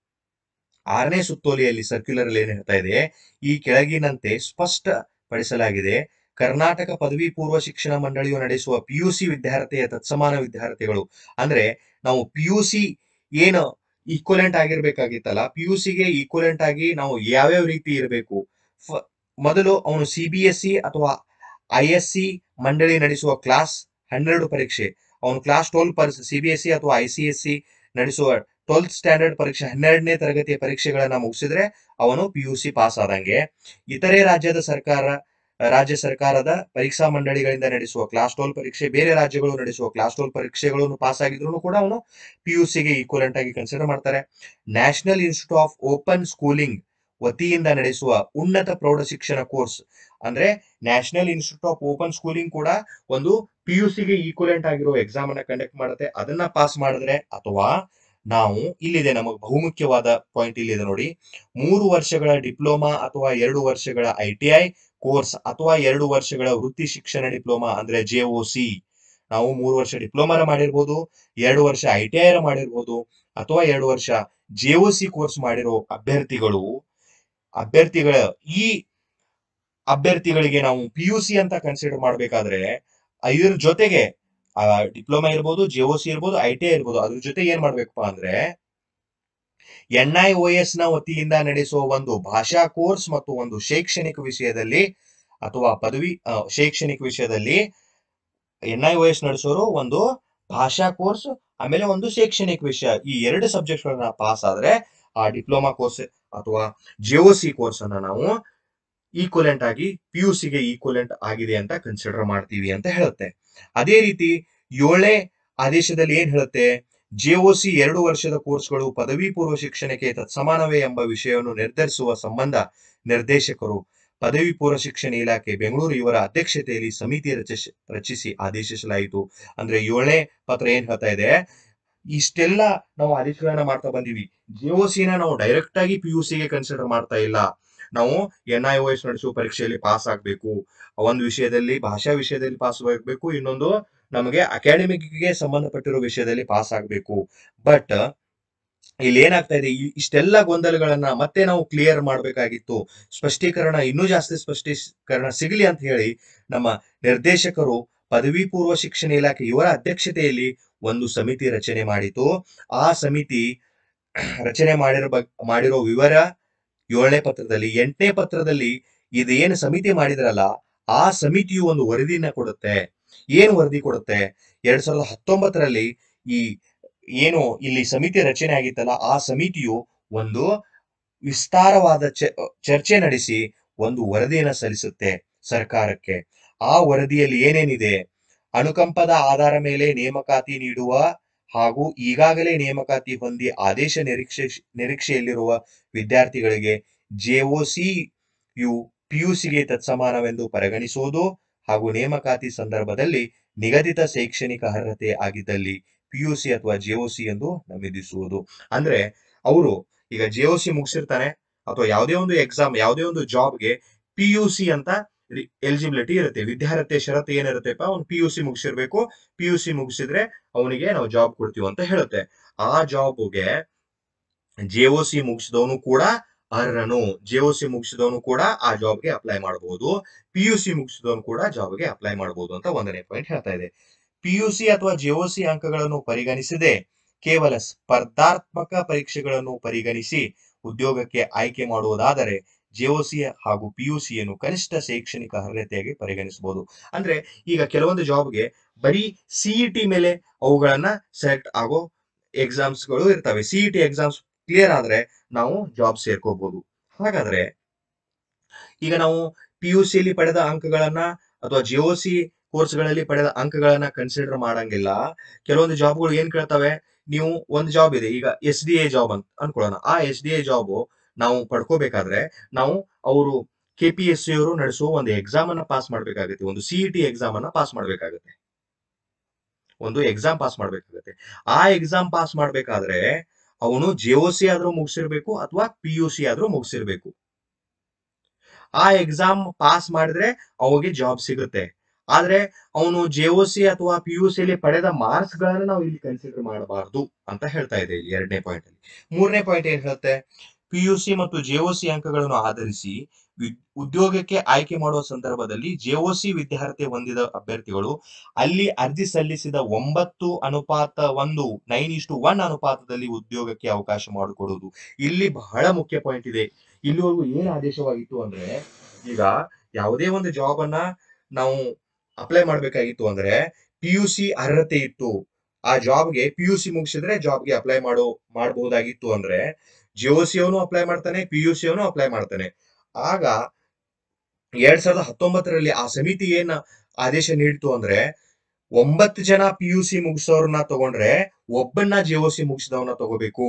ಆರನೇ ಸುತ್ತೋಲೆಯಲ್ಲಿ ಸರ್ಕ್ಯುಲರ್ ಅಲ್ಲಿ ಏನ್ ಹೇಳ್ತಾ ಇದೆ ಈ ಕೆಳಗಿನಂತೆ ಸ್ಪಷ್ಟಪಡಿಸಲಾಗಿದೆ ಕರ್ನಾಟಕ ಪದವಿ ಪೂರ್ವ ಶಿಕ್ಷಣ ಮಂಡಳಿಯು ನಡೆಸುವ ಪಿಯುಸಿ ವಿದ್ಯಾರ್ಥಿಯ ತತ್ಸಮಾನ ವಿದ್ಯಾರ್ಥಿಗಳು ಅಂದ್ರೆ ನಾವು ಪಿಯುಸಿ ಏನು ಈಕ್ವಲೆಂಟ್ ಆಗಿರ್ಬೇಕಾಗಿತ್ತಲ್ಲ ಪಿಯುಸಿಗೆ ಈಕ್ವಲೆಂಟ್ ಆಗಿ ನಾವು ಯಾವ್ಯಾವ ರೀತಿ ಇರಬೇಕು ಮೊದಲು ಅವನು ಸಿ ಬಿ ಎಸ್ ಸಿ ಅಥವಾ ಐ ಎಸ್ ಸಿ ಮಂಡಳಿ ನಡೆಸುವ ಕ್ಲಾಸ್ ಹನ್ನೆರಡು ಪರೀಕ್ಷೆ ಅವನು ಕ್ಲಾಸ್ ಟ್ವೆಲ್ ಪರೀಕ್ಷೆ ಸಿ ಬಿ ಎಸ್ ಸಿ ಅಥವಾ ಐ ಸಿ ಎಸ್ ಸಿ ನಡೆಸುವ ಟ್ವೆಲ್ತ್ ಸ್ಟ್ಯಾಂಡರ್ಡ್ ಪರೀಕ್ಷೆ ಹನ್ನೆರಡನೇ ತರಗತಿಯ ಪರೀಕ್ಷೆಗಳನ್ನ ಮುಗಿಸಿದ್ರೆ ಅವನು ಪಿ ಯು ಸಿ ಪಾಸ್ ಆದಂಗೆ ಇತರೆ ರಾಜ್ಯದ ಸರ್ಕಾರ ರಾಜ್ಯ ಸರ್ಕಾರದ ಪರೀಕ್ಷಾ ಮಂಡಳಿಗಳಿಂದ ನಡೆಸುವ ಕ್ಲಾಸ್ ಟ್ವೆಲ್ ಪರೀಕ್ಷೆ ಬೇರೆ ರಾಜ್ಯಗಳು ನಡೆಸುವ ಕ್ಲಾಸ್ ಟ್ವೆಲ್ ಪರೀಕ್ಷೆಗಳನ್ನು ಪಾಸ್ ಆಗಿದ್ರು ಕೂಡ ಅವನು ಪಿ ಯು ಸಿಗೆ ಈಕ್ವಲೆಂಟ್ ಆಗಿ ಕನ್ಸಿಡರ್ ಮಾಡ್ತಾರೆ national institute of open schooling ವತಿಯಿಂದ ನಡೆಸುವ ಉನ್ನತ ಪ್ರೌಢ ಶಿಕ್ಷಣ ಕೋರ್ಸ್ ಅಂದ್ರೆ national institute of open schooling ಕೂಡ ಒಂದು ಪಿ ಯು ಸಿಗೆ ಈಕ್ವಲೆಂಟ್ ಆಗಿರೋ ಎಕ್ಸಾಮ್ ಅನ್ನ ಕಂಡಕ್ಟ್ ಮಾಡುತ್ತೆ ಅದನ್ನ ಪಾಸ್ ಮಾಡಿದ್ರೆ ಅಥವಾ ನಾವು ಇಲ್ಲಿದೆ ನಮಗೆ ಬಹುಮುಖ್ಯವಾದ ಪಾಯಿಂಟ್ ಇಲ್ಲಿದೆ ನೋಡಿ ಮೂರು ವರ್ಷಗಳ ಡಿಪ್ಲೊಮಾ ಅಥವಾ ಎರಡು ವರ್ಷಗಳ ಐ ಟಿ ಐ ಕೋರ್ಸ್ ಅಥವಾ ಎರಡು ವರ್ಷಗಳ ವೃತ್ತಿ ಶಿಕ್ಷಣ ಡಿಪ್ಲೊಮಾ ಅಂದ್ರೆ ಜೆ ಒ ಸಿ ನಾವು ಮೂರು ವರ್ಷ ಡಿಪ್ಲೊಮಾರ ಮಾಡಿರ್ಬೋದು ಎರಡು ವರ್ಷ ಐ ಟಿ ಐ ಮಾಡಿರ್ಬೋದು ಅಥವಾ ಎರಡು ವರ್ಷ ಜೆ ಒ ಸಿ ಕೋರ್ಸ್ ಮಾಡಿರೋ ಅಭ್ಯರ್ಥಿಗಳು ಅಭ್ಯರ್ಥಿಗಳ ಈ ಅಭ್ಯರ್ಥಿಗಳಿಗೆ ನಾವು ಪಿ ಯು ಸಿ ಅಂತ ಕನ್ಸಿಡರ್ ಮಾಡ್ಬೇಕಾದ್ರೆ ಇದ್ರ ಜೊತೆಗೆ ಡಿಪ್ಲೊಮಾ ಇರ್ಬೋದು ಜೆ ಒ ಸಿ ಇರ್ಬೋದು ಐ ಟಿ ಐ ಇರ್ಬೋದು ಅದ್ರ ಜೊತೆ ಏನ್ ಮಾಡ್ಬೇಕಪ್ಪ ಅಂದ್ರೆ ಎನ್ ಐ ಒ ಎಸ್ ನ ವತಿಯಿಂದ ನಡೆಸುವ ಒಂದು ಭಾಷಾ ಕೋರ್ಸ್ ಮತ್ತು ಒಂದು ಶೈಕ್ಷಣಿಕ ವಿಷಯದಲ್ಲಿ ಅಥವಾ ಪದವಿ ಆ, ಶೈಕ್ಷಣಿಕ ವಿಷಯದಲ್ಲಿ ಎನ್ ಐ ಒ ಎಸ್ ನಡೆಸೋರು ಒಂದು ಭಾಷಾ ಕೋರ್ಸ್ ಆಮೇಲೆ ಒಂದು ಶೈಕ್ಷಣಿಕ ವಿಷಯ ಈ ಎರಡು ಸಬ್ಜೆಕ್ಟ್ ಗಳನ್ನ ಪಾಸ್ ಆದ್ರೆ ಆ ಡಿಪ್ಲೊಮಾ ಕೋರ್ಸ್ ಅಥವಾ ಜೆ ಒ ಸಿ ಕೋರ್ಸ್ ಅನ್ನ ನಾವು ಈಕ್ವಲೆಂಟ್ ಆಗಿ ಪಿ ಯು ಸಿಗೆ ಈಕ್ವಲೆಂಟ್ ಆಗಿದೆ ಅಂತ ಕನ್ಸಿಡರ್ ಮಾಡ್ತೀವಿ ಅಂತ ಹೇಳುತ್ತೆ ಅದೇ ರೀತಿ ಏಳನೇ ಆದೇಶದಲ್ಲಿ ಏನ್ ಹೇಳುತ್ತೆ ಜೆಒಸಿ ಎರಡು ವರ್ಷದ ಕೋರ್ಸ್ಗಳು ಪದವಿ ಪೂರ್ವ ಶಿಕ್ಷಣಕ್ಕೆ ತತ್ಸಮಾನವೇ ಎಂಬ ವಿಷಯವನ್ನು ನಿರ್ಧರಿಸುವ ಸಂಬಂಧ ನಿರ್ದೇಶಕರು ಪದವಿ ಪೂರ್ವ ಶಿಕ್ಷಣ ಇಲಾಖೆ ಬೆಂಗಳೂರು ಇವರ ಅಧ್ಯಕ್ಷತೆಯಲ್ಲಿ ಸಮಿತಿ ರಚಿಸಿ ರಚಿಸಿ ಆದೇಶಿಸಲಾಯಿತು ಅಂದ್ರೆ ಏಳನೇ ಪತ್ರ ಏನ್ ಹೇಳ್ತಾ ಇದೆ ಇಷ್ಟೆಲ್ಲ ನಾವು ಆದೇಶಗಳನ್ನ ಮಾಡ್ತಾ ಬಂದೀವಿ ನ ನಾವು ಡೈರೆಕ್ಟ್ ಆಗಿ ಪಿ ಯು ಗೆ ಕನ್ಸಿಡರ್ ಮಾಡ್ತಾ ಇಲ್ಲ ನಾವು ಎನ್ ಐ ಒ ಎಸ್ ನಡೆಸುವ ಪರೀಕ್ಷೆಯಲ್ಲಿ ಪಾಸ್ ಆಗ್ಬೇಕು ಒಂದು ವಿಷಯದಲ್ಲಿ ಭಾಷಾ ವಿಷಯದಲ್ಲಿ ಪಾಸ್ ಆಗಬೇಕು ಇನ್ನೊಂದು ನಮಗೆ ಅಕಾಡೆಮಿಕ್ ಗೆ ಸಂಬಂಧಪಟ್ಟಿರೋ ವಿಷಯದಲ್ಲಿ ಪಾಸ್ ಆಗ್ಬೇಕು ಬಟ್ ಇಲ್ಲಿ ಏನಾಗ್ತಾ ಇದೆ ಈ- ಇಷ್ಟೆಲ್ಲ ಗೊಂದಲಗಳನ್ನ ಮತ್ತೆ ನಾವು ಕ್ಲಿಯರ್ ಮಾಡಬೇಕಾಗಿತ್ತು ಸ್ಪಷ್ಟೀಕರಣ ಇನ್ನೂ ಜಾಸ್ತಿ ಸ್ಪಷ್ಟೀಕರಣ ಸಿಗಲಿ ಅಂತ ಹೇಳಿ ನಮ್ಮ ನಿರ್ದೇಶಕರು ಪದವಿ ಪೂರ್ವ ಶಿಕ್ಷಣ ಇಲಾಖೆ ಇವರ ಅಧ್ಯಕ್ಷತೆಯಲ್ಲಿ ಒಂದು ಸಮಿತಿ ರಚನೆ ಮಾಡಿತು ಆ ಸಮಿತಿ ರಚನೆ ಮಾಡಿರೋ ಬಗ್ ಮಾಡಿರೋ ವಿವರ ಏಳನೇ ಪತ್ರದಲ್ಲಿ ಎಂಟನೇ ಪತ್ರದಲ್ಲಿ ಇದೇನು ಸಮಿತಿ ಮಾಡಿದ್ರಲ್ಲ ಆ ಸಮಿತಿಯು ಒಂದು ವರದಿನ ಕೊಡುತ್ತೆ ಏನು ವರದಿ ಕೊಡುತ್ತೆ ಎರಡ್ ಸಾವಿರದ ಹತ್ತೊಂಬತ್ತರಲ್ಲಿ ಈ ಏನು ಇಲ್ಲಿ ಸಮಿತಿ ರಚನೆ ಆಗಿತ್ತಲ್ಲ ಆ ಸಮಿತಿಯು ಒಂದು ವಿಸ್ತಾರವಾದ ಚ- ಚರ್ಚೆ ನಡೆಸಿ ಒಂದು ವರದಿಯನ್ನು ಸಲ್ಲಿಸುತ್ತೆ ಸರ್ಕಾರಕ್ಕೆ ಆ ವರದಿಯಲ್ಲಿ ಏನೇನಿದೆ ಅನುಕಂಪದ ಆಧಾರ ಮೇಲೆ ನೇಮಕಾತಿ ನೀಡುವ ಹಾಗೂ ಈಗಾಗಲೇ ನೇಮಕಾತಿ ಹೊಂದಿ ಆದೇಶ ನಿರೀಕ್ಷೆ ನಿರೀಕ್ಷೆಯಲ್ಲಿರುವ ವಿದ್ಯಾರ್ಥಿಗಳಿಗೆ ಜೆಒಸಿ ಯು ಪಿಯುಸಿಗೆ ತತ್ಸಮಾನವೆಂದು ಪರಿಗಣಿಸುವುದು ಹಾಗೂ ನೇಮಕಾತಿ ಸಂದರ್ಭದಲ್ಲಿ ನಿಗದಿತ ಶೈಕ್ಷಣಿಕ ಅರ್ಹತೆ ಆಗಿದ್ದಲ್ಲಿ ಪಿಯುಸಿ ಅಥವಾ ಜೆಒಸಿ ಎಂದು ನಮೂದಿಸುವುದು ಅಂದ್ರೆ ಅವರು ಈಗ ಜೆಒಸಿ ಮುಗಿಸಿರ್ತಾನೆ ಅಥವಾ ಯಾವುದೇ ಒಂದು ಎಕ್ಸಾಮ್ ಯಾವುದೇ ಒಂದು ಜಾಬ್ಗೆ ಪಿ ಯು ಸಿ ಅಂತ ಎಲಿಜಿಬಿಲಿಟಿ ಇರುತ್ತೆ ವಿದ್ಯಾರ್ಥಿ ಷರತ್ತು ಏನಿರುತ್ತೆಪ್ಪ ಅವ್ನು ಪಿ ಯು ಸಿ ಮುಗಿಸಿರ್ಬೇಕು ಪಿ ಯು ಸಿ ಮುಗಿಸಿದ್ರೆ ಅವನಿಗೆ ನಾವು ಜಾಬ್ ಕೊಡ್ತೀವಿ ಅಂತ ಹೇಳುತ್ತೆ ಆ ಜಾಬ್ಗೆ ಜೆಒ ಸಿ ಮುಗಿಸಿದವನು ಕೂಡ ಅರ್ಹನು ಜೆಒ ಸಿ ಮುಗಿಸಿದವನು ಕೂಡ ಆ ಜಾಬ್ಗೆ ಅಪ್ಲೈ ಮಾಡಬಹುದು ಪಿ ಯು ಸಿ ಮುಗಿಸಿದವನು ಕೂಡ ಜಾಬ್ಗೆ ಅಪ್ಲೈ ಮಾಡಬಹುದು ಅಂತ ಒಂದನೇ ಪಾಯಿಂಟ್ ಹೇಳ್ತಾ ಇದೆ ಪಿ ಯು ಸಿ ಅಥವಾ ಜೆಒ ಸಿ ಅಂಕಗಳನ್ನು ಪರಿಗಣಿಸದೆ ಕೇವಲ ಸ್ಪರ್ಧಾತ್ಮಕ ಪರೀಕ್ಷೆಗಳನ್ನು ಪರಿಗಣಿಸಿ ಉದ್ಯೋಗಕ್ಕೆ ಆಯ್ಕೆ ಮಾಡುವುದಾದರೆ ಜೆಒಸಿ ಹಾಗೂ ಪಿಯುಸಿಯನ್ನು ಕನಿಷ್ಠ ಶೈಕ್ಷಣಿಕ ಅರ್ಹತೆಯಾಗಿ ಪರಿಗಣಿಸಬಹುದು ಅಂದ್ರೆ ಈಗ ಕೆಲವೊಂದು ಜಾಬ್ಗೆ ಬರೀ ಸಿಇಟಿ ಮೇಲೆ ಅವುಗಳನ್ನ ಸೆಲೆಕ್ಟ್ ಆಗೋ ಎಕ್ಸಾಮ್ಸ್ಗಳು ಇರ್ತವೆ ಸಿಇಟಿ ಎಕ್ಸಾಮ್ಸ್ ಕ್ಲಿಯರ್ ಆದ್ರೆ ನಾವು ಜಾಬ್ ಸೇರ್ಕೋಬಹುದು ಹಾಗಾದ್ರೆ ಈಗ ನಾವು ಪಿ ಯು ಸಿಲಿ ಪಡೆದ ಅಂಕಗಳನ್ನ ಅಥವಾ ಜಿಒಸಿ ಕೋರ್ಸ್ಗಳಲ್ಲಿ ಪಡೆದ ಅಂಕಗಳನ್ನ ಕನ್ಸಿಡರ್ ಮಾಡಂಗಿಲ್ಲ ಕೆಲವೊಂದು ಜಾಬ್ಗಳು ಏನ್ ಕೇಳ್ತವೆ ನೀವು ಒಂದು ಜಾಬ್ ಇದೆ ಈಗ ಎಸ್ ಡಿ ಎ ಜಾಬ್ ಅಂತ ಅನ್ಕೊಳ್ಳೋಣ ಆ ಎಸ್ ಡಿ ಎ ಜಾಬ್ ನಾವು ಪಡ್ಕೋಬೇಕಾದ್ರೆ ನಾವು ಅವರು ಕೆ ಪಿ ಎಸ್ ಸಿ ಅವರು ನಡೆಸುವ ಒಂದು ಎಕ್ಸಾಮ್ ಅನ್ನ ಪಾಸ್ ಮಾಡ್ಬೇಕಾಗುತ್ತೆ ಒಂದು ಸಿಇಟಿ ಎಕ್ಸಾಮ್ ಅನ್ನ ಪಾಸ್ ಮಾಡ್ಬೇಕಾಗುತ್ತೆ ಒಂದು ಎಕ್ಸಾಮ್ ಪಾಸ್ ಮಾಡ್ಬೇಕಾಗುತ್ತೆ ಆ ಎಕ್ಸಾಮ್ ಪಾಸ್ ಮಾಡ್ಬೇಕಾದ್ರೆ ಅವನು ಸಿ ಆದ್ರೂ ಮುಗಿಸಿರ್ಬೇಕು ಅಥವಾ ಪಿ ಯು ಸಿ ಆದ್ರೂ ಮುಗಿಸಿರ್ಬೇಕು ಆ ಎಕ್ಸಾಮ್ ಪಾಸ್ ಮಾಡಿದ್ರೆ ಅವಿಗೆ ಜಾಬ್ ಸಿಗುತ್ತೆ ಆದ್ರೆ ಅವನು ಸಿ ಅಥವಾ ಪಿ ಯು ಸಿಲಿ ಪಡೆದ ಮಾರ್ಕ್ಸ್ ಗಳನ್ನ ನಾವು ಇಲ್ಲಿ ಕನ್ಸಿಡರ್ ಮಾಡಬಾರ್ದು ಅಂತ ಹೇಳ್ತಾ ಇದೆ ಇಲ್ಲಿ ಎರಡನೇ ಪಾಯಿಂಟ್ ಅಲ್ಲಿ ಮೂರನೇ ಪಾಯಿಂಟ್ ಏನ್ ಹೇಳುತ್ತೆ ಪಿ ಯು ಸಿ ಮತ್ತು ಸಿ ಅಂಕಗಳನ್ನು ಆಧರಿಸಿ ವಿ- ಉದ್ಯೋಗಕ್ಕೆ ಆಯ್ಕೆ ಮಾಡುವ ಸಂದರ್ಭದಲ್ಲಿ ಸಿ ವಿದ್ಯಾರ್ಥಿ ಹೊಂದಿದ ಅಭ್ಯರ್ಥಿಗಳು ಅಲ್ಲಿ ಅರ್ಜಿ ಸಲ್ಲಿಸಿದ ಒಂಬತ್ತು ಅನುಪಾತ ಒಂದು ನೈನ್ ಇಷ್ಟು ಒನ್ ಅನುಪಾತದಲ್ಲಿ ಉದ್ಯೋಗಕ್ಕೆ ಅವಕಾಶ ಮಾಡಿಕೊಡುವುದು ಇಲ್ಲಿ ಬಹಳ ಮುಖ್ಯ ಪಾಯಿಂಟ್ ಇದೆ ಇಲ್ಲಿವರೆಗೂ ಏನ್ ಆದೇಶವಾಗಿತ್ತು ಅಂದ್ರೆ ಈಗ ಯಾವುದೇ ಒಂದು ಜಾಬ್ ಅನ್ನ ನಾವು ಅಪ್ಲೈ ಮಾಡ್ಬೇಕಾಗಿತ್ತು ಅಂದ್ರೆ ಪಿ ಯು ಸಿ ಅರ್ಹತೆ ಇತ್ತು ಆ ಜಾಬ್ಗೆ ಪಿ ಯು ಸಿ ಮುಗಿಸಿದ್ರೆ ಜಾಬ್ಗೆ ಅಪ್ಲೈ ಮಾಡೋ ಮಾಡಬಹುದಾಗಿತ್ತು ಅಂದ್ರೆ ಸಿ ಅವನು ಅಪ್ಲೈ ಮಾಡ್ತಾನೆ ಪಿ ಯು ಸಿ ಅವನು ಅಪ್ಲೈ ಮಾಡ್ತಾನೆ ಆಗ ಎರಡ್ ಸಾವಿರದ ಹತ್ತೊಂಬತ್ತರಲ್ಲಿ ಆ ಸಮಿತಿ ಏನ್ ಆದೇಶ ನೀಡಿತು ಅಂದ್ರೆ ಒಂಬತ್ತು ಜನ ಪಿ ಯು ಸಿ ಮುಗಿಸೋರ್ನ ತಗೊಂಡ್ರೆ ಒಬ್ಬನ್ನ ಸಿ ಮುಗಿಸಿದವನ್ನ ತಗೋಬೇಕು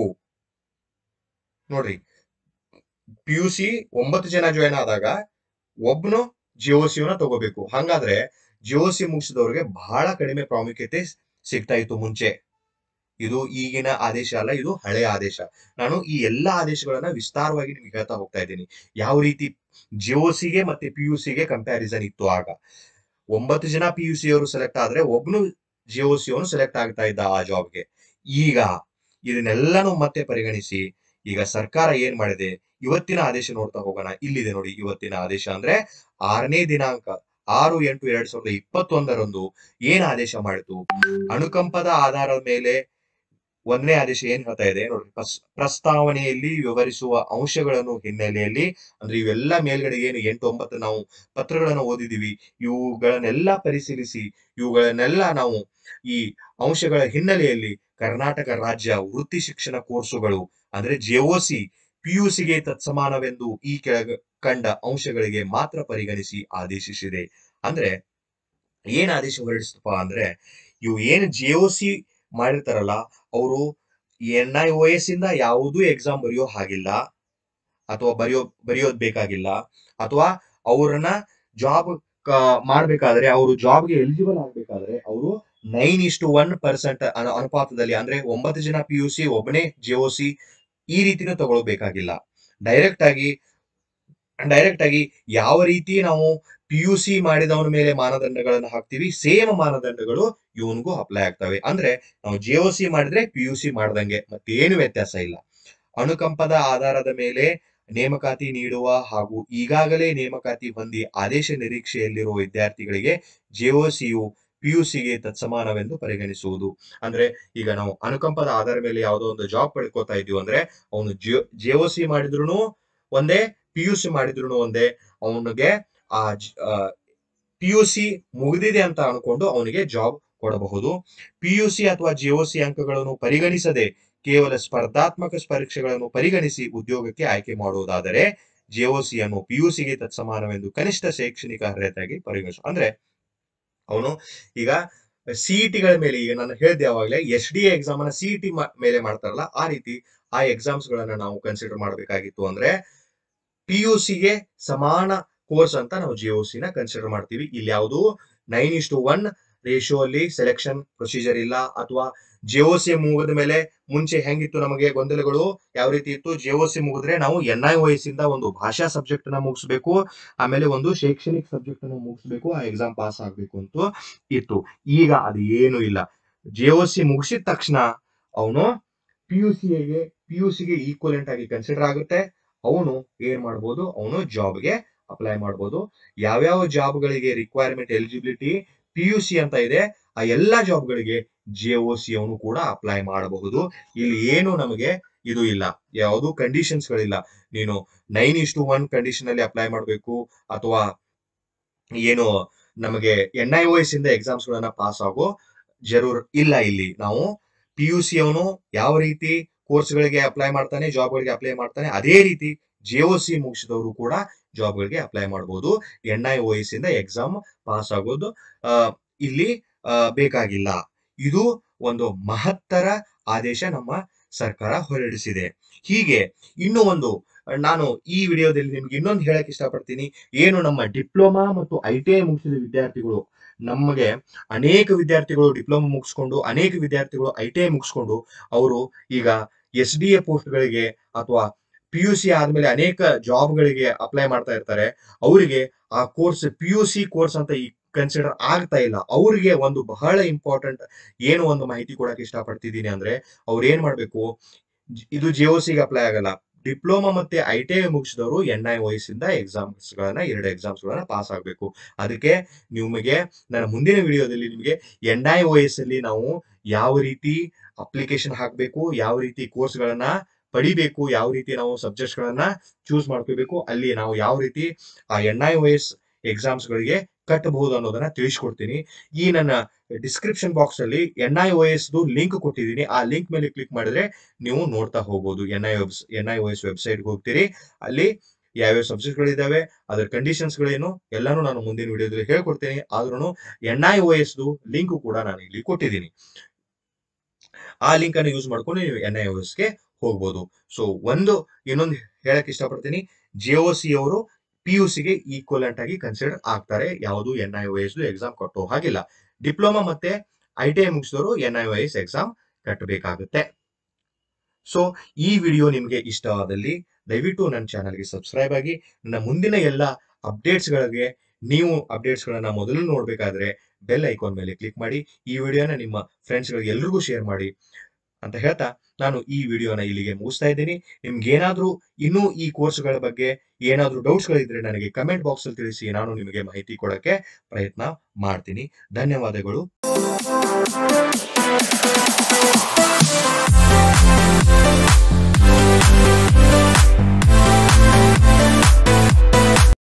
ನೋಡ್ರಿ ಪಿ ಯು ಸಿ ಒಂಬತ್ತು ಜನ ಜಾಯ್ನ್ ಆದಾಗ ಒಬ್ನು ಜಿಒಸಿಯನ್ನ ತಗೋಬೇಕು ಹಂಗಾದ್ರೆ ಜಿಒಸಿ ಮುಗಿಸಿದವ್ರಿಗೆ ಬಹಳ ಕಡಿಮೆ ಪ್ರಾಮುಖ್ಯತೆ ಸಿಗ್ತಾ ಇತ್ತು ಮುಂಚೆ ಇದು ಈಗಿನ ಆದೇಶ ಅಲ್ಲ ಇದು ಹಳೆಯ ಆದೇಶ ನಾನು ಈ ಎಲ್ಲಾ ಆದೇಶಗಳನ್ನ ವಿಸ್ತಾರವಾಗಿ ನಿಮ್ಗೆ ಹೇಳ್ತಾ ಹೋಗ್ತಾ ಇದ್ದೀನಿ ಯಾವ ರೀತಿ ಜಿಒಸಿಗೆ ಮತ್ತೆ ಪಿ ಯು ಸಿಗೆ ಕಂಪ್ಯಾರಿಸನ್ ಇತ್ತು ಆಗ ಒಂಬತ್ತು ಜನ ಪಿ ಯು ಸಿ ಅವರು ಸೆಲೆಕ್ಟ್ ಆದ್ರೆ ಒಬ್ನು ಜಿಒಸಿ ಅವನು ಸೆಲೆಕ್ಟ್ ಆಗ್ತಾ ಇದ್ದ ಆ ಜಾಬ್ಗೆ ಈಗ ಇದನ್ನೆಲ್ಲಾನು ಮತ್ತೆ ಪರಿಗಣಿಸಿ ಈಗ ಸರ್ಕಾರ ಏನ್ ಮಾಡಿದೆ ಇವತ್ತಿನ ಆದೇಶ ನೋಡ್ತಾ ಹೋಗೋಣ ಇಲ್ಲಿದೆ ನೋಡಿ ಇವತ್ತಿನ ಆದೇಶ ಅಂದ್ರೆ ಆರನೇ ದಿನಾಂಕ ಆರು ಎಂಟು ಎರಡ್ ಸಾವಿರದ ಇಪ್ಪತ್ತೊಂದರಂದು ಏನ್ ಆದೇಶ ಮಾಡಿತು ಅನುಕಂಪದ ಆಧಾರದ ಮೇಲೆ ಒಂದನೇ ಆದೇಶ ಏನ್ ಹೇಳ್ತಾ ಇದೆ ನೋಡ್ರಿ ಪ್ರಸ್- ಪ್ರಸ್ತಾವನೆಯಲ್ಲಿ ವಿವರಿಸುವ ಅಂಶಗಳನ್ನು ಹಿನ್ನೆಲೆಯಲ್ಲಿ ಅಂದ್ರೆ ಇವೆಲ್ಲ ಮೇಲ್ಗಡೆ ಏನು ಎಂಟು ಒಂಬತ್ತು ನಾವು ಪತ್ರಗಳನ್ನು ಓದಿದೀವಿ ಇವುಗಳನ್ನೆಲ್ಲ ಪರಿಶೀಲಿಸಿ ಇವುಗಳನ್ನೆಲ್ಲ ನಾವು ಈ ಅಂಶಗಳ ಹಿನ್ನೆಲೆಯಲ್ಲಿ ಕರ್ನಾಟಕ ರಾಜ್ಯ ವೃತ್ತಿ ಶಿಕ್ಷಣ ಕೋರ್ಸುಗಳು ಅಂದ್ರೆ ಜೆಒಸಿ ಪಿಯುಸಿಗೆ ತತ್ಸಮಾನವೆಂದು ಈ ಕೆಳಗ ಕಂಡ ಅಂಶಗಳಿಗೆ ಮಾತ್ರ ಪರಿಗಣಿಸಿ ಆದೇಶಿಸಿದೆ ಅಂದ್ರೆ ಏನ್ ಆದೇಶ ಹೊರಡಿಸ್ತಪ್ಪ ಅಂದ್ರೆ ಇವು ಏನ್ ಸಿ ಮಾಡಿರ್ತಾರಲ್ಲ ಅವರು ಎನ್ ಐ ಒ ಎಸ್ ಇಂದ ಯಾವುದೂ ಎಕ್ಸಾಮ್ ಬರೆಯೋ ಹಾಗಿಲ್ಲ ಅಥವಾ ಬರೆಯೋ ಬರೆಯೋದ್ ಬೇಕಾಗಿಲ್ಲ ಅಥವಾ ಅವ್ರನ್ನ ಜಾಬ್ ಮಾಡ್ಬೇಕಾದ್ರೆ ಅವರು ಜಾಬ್ಗೆ ಎಲಿಜಿಬಲ್ ಆಗ್ಬೇಕಾದ್ರೆ ಅವರು ನೈನ್ ಇಷ್ಟು ಒನ್ ಪರ್ಸೆಂಟ್ ಅನುಪಾತದಲ್ಲಿ ಅಂದ್ರೆ ಒಂಬತ್ತು ಜನ ಪಿ ಯು ಸಿ ಒಬ್ಬನೇ ಸಿ ಈ ರೀತಿನೂ ತಗೊಳ್ಬೇಕಾಗಿಲ್ಲ ಡೈರೆಕ್ಟ್ ಆಗಿ ಡೈರೆಕ್ಟ್ ಆಗಿ ಯಾವ ರೀತಿ ನಾವು ಪಿ ಯು ಸಿ ಮಾಡಿದವನ ಮೇಲೆ ಮಾನದಂಡಗಳನ್ನು ಹಾಕ್ತಿವಿ ಸೇಮ್ ಮಾನದಂಡಗಳು ಇವನಿಗೂ ಅಪ್ಲೈ ಆಗ್ತವೆ ಅಂದ್ರೆ ನಾವು ಜೆ ಸಿ ಮಾಡಿದ್ರೆ ಪಿ ಯು ಸಿ ಮಾಡ್ದಂಗೆ ಮತ್ತೇನು ವ್ಯತ್ಯಾಸ ಇಲ್ಲ ಅನುಕಂಪದ ಆಧಾರದ ಮೇಲೆ ನೇಮಕಾತಿ ನೀಡುವ ಹಾಗೂ ಈಗಾಗಲೇ ನೇಮಕಾತಿ ಹೊಂದಿ ಆದೇಶ ನಿರೀಕ್ಷೆಯಲ್ಲಿರುವ ವಿದ್ಯಾರ್ಥಿಗಳಿಗೆ ಜೆಒಸಿಯು ಪಿಯುಸಿಗೆ ತತ್ಸಮಾನವೆಂದು ಪರಿಗಣಿಸುವುದು ಅಂದ್ರೆ ಈಗ ನಾವು ಅನುಕಂಪದ ಆಧಾರದ ಮೇಲೆ ಯಾವುದೋ ಒಂದು ಜಾಬ್ ಪಡ್ಕೋತಾ ಇದೀವಿ ಅಂದ್ರೆ ಅವನು ಜಿಯೋ ಸಿ ಮಾಡಿದ್ರು ಒಂದೇ ಪಿ ಯು ಸಿ ಮಾಡಿದ್ರು ಒಂದೇ ಅವನಿಗೆ ಆ ಪಿ ಯು ಸಿ ಮುಗಿದಿದೆ ಅಂತ ಅನ್ಕೊಂಡು ಅವನಿಗೆ ಜಾಬ್ ಕೊಡಬಹುದು ಪಿ ಯು ಸಿ ಅಥವಾ ಜಿಒ ಸಿ ಅಂಕಗಳನ್ನು ಪರಿಗಣಿಸದೆ ಕೇವಲ ಸ್ಪರ್ಧಾತ್ಮಕ ಪರೀಕ್ಷೆಗಳನ್ನು ಪರಿಗಣಿಸಿ ಉದ್ಯೋಗಕ್ಕೆ ಆಯ್ಕೆ ಮಾಡುವುದಾದರೆ ಜಿಒಸಿ ಅನ್ನು ಪಿಯುಸಿಗೆ ತತ್ಸಮಾನವೆಂದು ಕನಿಷ್ಠ ಶೈಕ್ಷಣಿಕ ಅರ್ಹತೆಯಾಗಿ ಪರಿಗಣಿಸ ಅಂದ್ರೆ ಅವನು ಈಗ ಸಿಇಟಿಗಳ ಮೇಲೆ ಈಗ ನಾನು ಹೇಳಿದೆ ಯಾವಾಗಲೇ ಎಸ್ ಡಿ ಎಕ್ಸಾಮ್ ಅನ್ನ ಸಿಇಟಿ ಮೇಲೆ ಮಾಡ್ತಾರಲ್ಲ ಆ ರೀತಿ ಆ ಎಕ್ಸಾಮ್ಸ್ ಗಳನ್ನ ನಾವು ಕನ್ಸಿಡರ್ ಮಾಡಬೇಕಾಗಿತ್ತು ಅಂದ್ರೆ ಪಿ ಯು ಸಿಗೆ ಸಮಾನ ಕೋರ್ಸ್ ಅಂತ ನಾವು ಜಿಒ ಸಿ ನ ಕನ್ಸಿಡರ್ ಮಾಡ್ತೀವಿ ಇಲ್ಲಿ ಯಾವುದು nine is to one ratio ಅಲ್ಲಿ ಸೆಲೆಕ್ಷನ್ ಪ್ರೊಸೀಜರ್ ಇಲ್ಲ ಅಥವಾ ಜಿಒ ಸಿ ಮುಗಿದ ಮೇಲೆ ಮುಂಚೆ ಹೆಂಗಿತ್ತು ನಮಗೆ ಗೊಂದಲಗಳು ಯಾವ ರೀತಿ ಇತ್ತು ಜಿಒ ಸಿ ಮುಗಿದ್ರೆ ನಾವು ಎನ್ ಐ ಇಂದ ಒಂದು ಭಾಷಾ ಸಬ್ಜೆಕ್ಟ್ ನ ಮುಗಿಸ್ಬೇಕು ಆಮೇಲೆ ಒಂದು ಶೈಕ್ಷಣಿಕ ಸಬ್ಜೆಕ್ಟ್ ಅನ್ನು ಮುಗಿಸ್ಬೇಕು ಆ ಎಕ್ಸಾಮ್ ಪಾಸ್ ಆಗ್ಬೇಕು ಅಂತ ಇತ್ತು ಈಗ ಅದು ಏನು ಇಲ್ಲ ಜಿಒ ಸಿ ಮುಗಿಸಿದ ತಕ್ಷಣ ಅವನು ಪಿ ಯು ಸಿಗೆ ಪಿ ಯು ಸಿಗೆ ಈಕ್ವಲೆಂಟ್ ಆಗಿ ಕನ್ಸಿಡರ್ ಆಗುತ್ತೆ ಅವನು ಏನ್ ಮಾಡ್ಬೋದು ಅವನು ಜಾಬ್ಗೆ ಅಪ್ಲೈ ಮಾಡ್ಬೋದು ಯಾವ್ಯಾವ ಜಾಬ್ಗಳಿಗೆ requirement eligibility P U C ಅಂತ ಇದೆ ಆ ಎಲ್ಲಾ ಜಾಬ್ಗಳಿಗೆ ಜೆ ಒ ಸಿ ಅವನು ಕೂಡ ಅಪ್ಲೈ ಮಾಡಬಹುದು ಇಲ್ಲಿ ಏನು ನಮಗೆ ಇದು ಇಲ್ಲ ಯಾವುದು ಕಂಡೀಷನ್ಸ್ ಗಳಿಲ್ಲ ನೀನು nine is to one condition ಅಲ್ಲಿ ಅಪ್ಲೈ ಮಾಡಬೇಕು ಅಥವಾ ಏನು ನಮಗೆ ಎನ್ ಐ ಎಸ್ ಇಂದ ಎಕ್ಸಾಮ್ಸ್ ಗಳನ್ನ ಪಾಸ್ ಆಗೋ ಜರೂರ್ ಇಲ್ಲ ಇಲ್ಲಿ ನಾವು ಪಿ ಯು ಸಿ ಅವನು ಯಾವ ರೀತಿ ಕೋರ್ಸ್ ಗಳಿಗೆ ಅಪ್ಲೈ ಮಾಡ್ತಾನೆ ಜಾಬ್ ಗಳಿಗೆ ಅಪ್ಲೈ ಮಾಡ್ತಾನೆ ಅದೇ ರೀತಿ ಜೆ ಒ ಸಿ ಮುಗಿಸಿದವರು ಕೂಡ ಜಾಬ್ ಗಳಿಗೆ ಅಪ್ಲೈ ಮಾಡಬಹುದು ಎನ್ ಐ ಒ ಎಸ್ ಇಂದ ಎಕ್ಸಾಮ್ ಪಾಸ್ ಆಗೋದು ಇಲ್ಲಿ ಬೇಕಾಗಿಲ್ಲ ಇದು ಒಂದು ಮಹತ್ತರ ಆದೇಶ ನಮ್ಮ ಸರ್ಕಾರ ಹೊರಡಿಸಿದೆ ಹೀಗೆ ಇನ್ನು ಒಂದು ನಾನು ಈ ವಿಡಿಯೋದಲ್ಲಿ ನಿಮ್ಗೆ ಇನ್ನೊಂದು ಹೇಳಕ್ ಇಷ್ಟಪಡ್ತೀನಿ ಏನು ನಮ್ಮ ಡಿಪ್ಲೊಮಾ ಮತ್ತು ಐ ಟಿ ಐ ಮುಗಿಸಿದ ವಿದ್ಯಾರ್ಥಿಗಳು ನಮಗೆ ಅನೇಕ ವಿದ್ಯಾರ್ಥಿಗಳು ಡಿಪ್ಲೊಮಾ ಮುಗಿಸ್ಕೊಂಡು ಅನೇಕ ವಿದ್ಯಾರ್ಥಿಗಳು ಐ ಟಿ ಐ ಮುಗಿಸ್ಕೊಂಡು ಅವರು ಈಗ ಎಸ್ ಡಿ ಎ ಪೋಸ್ಟ್ಗಳಿಗೆ ಅಥವಾ ಪಿ ಯು ಸಿ ಆದ್ಮೇಲೆ ಅನೇಕ ಜಾಬ್ಗಳಿಗೆ ಅಪ್ಲೈ ಮಾಡ್ತಾ ಇರ್ತಾರೆ ಅವರಿಗೆ ಆ course P U C course ಅಂತ ಕನ್ಸಿಡರ್ ಆಗ್ತಾ ಇಲ್ಲ ಅವರಿಗೆ ಒಂದು ಬಹಳ ಇಂಪಾರ್ಟೆಂಟ್ ಏನು ಒಂದು ಮಾಹಿತಿ ಕೊಡಕ್ಕೆ ಇಷ್ಟಪಡ್ತಿದ್ದೀನಿ ಅಂದ್ರೆ ಅವ್ರು ಏನ್ ಮಾಡ್ಬೇಕು ಇದು ಜಿಒ ಸಿಗೆ ಅಪ್ಲೈ ಆಗಲ್ಲ ಡಿಪ್ಲೊಮಾ ಮತ್ತೆ ಐ ಟಿ ಐ ಮುಗಿಸಿದವರು ಎನ್ ಐ ಇಂದ ಎಕ್ಸಾಮ್ಸ್ ಗಳನ್ನ ಎರಡು ಎಕ್ಸಾಮ್ಸ್ ಗಳನ್ನ ಪಾಸ್ ಆಗಬೇಕು ಅದಕ್ಕೆ ನಿಮಗೆ ನನ್ನ ಮುಂದಿನ ವಿಡಿಯೋದಲ್ಲಿ ನಿಮಗೆ ಎನ್ ಐ ಎಸ್ ಅಲ್ಲಿ ನಾವು ಯಾವ ರೀತಿ ಅಪ್ಲಿಕೇಶನ್ ಹಾಕಬೇಕು ಯಾವ ರೀತಿ ಕೋರ್ಸ್ ಗಳನ್ನ ಪಡಿಬೇಕು ಯಾವ ರೀತಿ ನಾವು ಸಬ್ಜೆಕ್ಟ್ಸ್ ಗಳನ್ನ ಚೂಸ್ ಮಾಡ್ಕೋಬೇಕು ಅಲ್ಲಿ ನಾವು ಯಾವ ರೀತಿ ಆ ಎನ್ ಐ ಎಸ್ ಎಕ್ಸಾಮ್ಸ್ ಗಳಿಗೆ ಕಟ್ಟಬಹುದು ಅನ್ನೋದನ್ನ ತಿಳಿಸ್ಕೊಡ್ತೀನಿ ಈ ನನ್ನ ಡಿಸ್ಕ್ರಿಪ್ಷನ್ ಬಾಕ್ಸ್ ಅಲ್ಲಿ ಎನ್ ಐ ಎಸ್ ಲಿಂಕ್ ಕೊಟ್ಟಿದ್ದೀನಿ ಆ ಲಿಂಕ್ ಮೇಲೆ ಕ್ಲಿಕ್ ಮಾಡಿದ್ರೆ ನೀವು ನೋಡ್ತಾ ಹೋಗ್ಬೋದು N I N I S website ಹೋಗ್ತೀರಿ ಅಲ್ಲಿ ಯಾವ್ಯಾವ ಸಬ್ಜೆಕ್ಟ್ ಗಳಿದಾವೆ ಅದರ ಕಂಡೀಷನ್ಸ್ ಗಳೇನು ಎಲ್ಲಾನು ನಾನು ಮುಂದಿನ ವಿಡಿಯೋದಲ್ಲಿ ಹೇಳ್ಕೊಡ್ತೀನಿ ಆದ್ರೂ N I O S link ಕೂಡ ನಾನು ಇಲ್ಲಿ ಕೊಟ್ಟಿದ್ದೀನಿ ಆ ಲಿಂಕ್ ಅನ್ನು ಯೂಸ್ ಮಾಡ್ಕೊಂಡು ನೀವು ಎನ್ ಐ ಗೆ ಹೋಗ್ಬೋದು ಸೊ ಒಂದು ಇನ್ನೊಂದು ಹೇಳಕ್ ಇಷ್ಟಪಡ್ತೀನಿ ಜಿಒ ಸಿ ಅವರು ಪಿ ಯು ಸಿಗೆ ಈಕ್ವಲೆಂಟ್ ಆಗಿ ಕನ್ಸಿಡರ್ ಆಗ್ತಾರೆ ಯಾವುದು ಎನ್ ಐ ಎಸ್ ಎಕ್ಸಾಮ್ ಕಟ್ಟೋ ಹಾಗಿಲ್ಲ ಡಿಪ್ಲೊಮಾ ಮತ್ತೆ ಐ ಟಿ ಐ ಮುಗಿಸಿದವರು ಎನ್ ಐ ಎಸ್ ಎಕ್ಸಾಮ್ ಕಟ್ಟಬೇಕಾಗುತ್ತೆ ಸೊ ಈ ವಿಡಿಯೋ ನಿಮಗೆ ಇಷ್ಟವಾದಲ್ಲಿ ದಯವಿಟ್ಟು ನನ್ನ ಚಾನಲ್ಗೆ ಸಬ್ಸ್ಕ್ರೈಬ್ ಆಗಿ ನನ್ನ ಮುಂದಿನ ಎಲ್ಲ ಅಪ್ಡೇಟ್ಸ್ಗಳಿಗೆ ನೀವು ಅಪ್ಡೇಟ್ಸ್ಗಳನ್ನ ಮೊದಲು ನೋಡಬೇಕಾದ್ರೆ ಬೆಲ್ ಐಕಾನ್ ಮೇಲೆ ಕ್ಲಿಕ್ ಮಾಡಿ ಈ ವಿಡಿಯೋನ ನಿಮ್ಮ ಫ್ರೆಂಡ್ಸ್ಗಳಿಗೆ ಎಲ್ರಿಗೂ ಶೇರ್ ಮಾಡಿ ಅಂತ ಹೇಳ್ತಾ ನಾನು ಈ ವಿಡಿಯೋನ ಇಲ್ಲಿಗೆ ಮುಗಿಸ್ತಾ ಇದ್ದೀನಿ ನಿಮ್ಗೆ ಏನಾದ್ರೂ ಇನ್ನೂ ಈ ಕೋರ್ಸ್ಗಳ ಬಗ್ಗೆ ಏನಾದ್ರೂ ಡೌಟ್ಸ್ ಗಳಿದ್ರೆ ನನಗೆ ಕಮೆಂಟ್ ಬಾಕ್ಸ್ ಅಲ್ಲಿ ತಿಳಿಸಿ ನಾನು ನಿಮಗೆ ಮಾಹಿತಿ ಕೊಡಕ್ಕೆ ಪ್ರಯತ್ನ ಮಾಡ್ತೀನಿ ಧನ್ಯವಾದಗಳು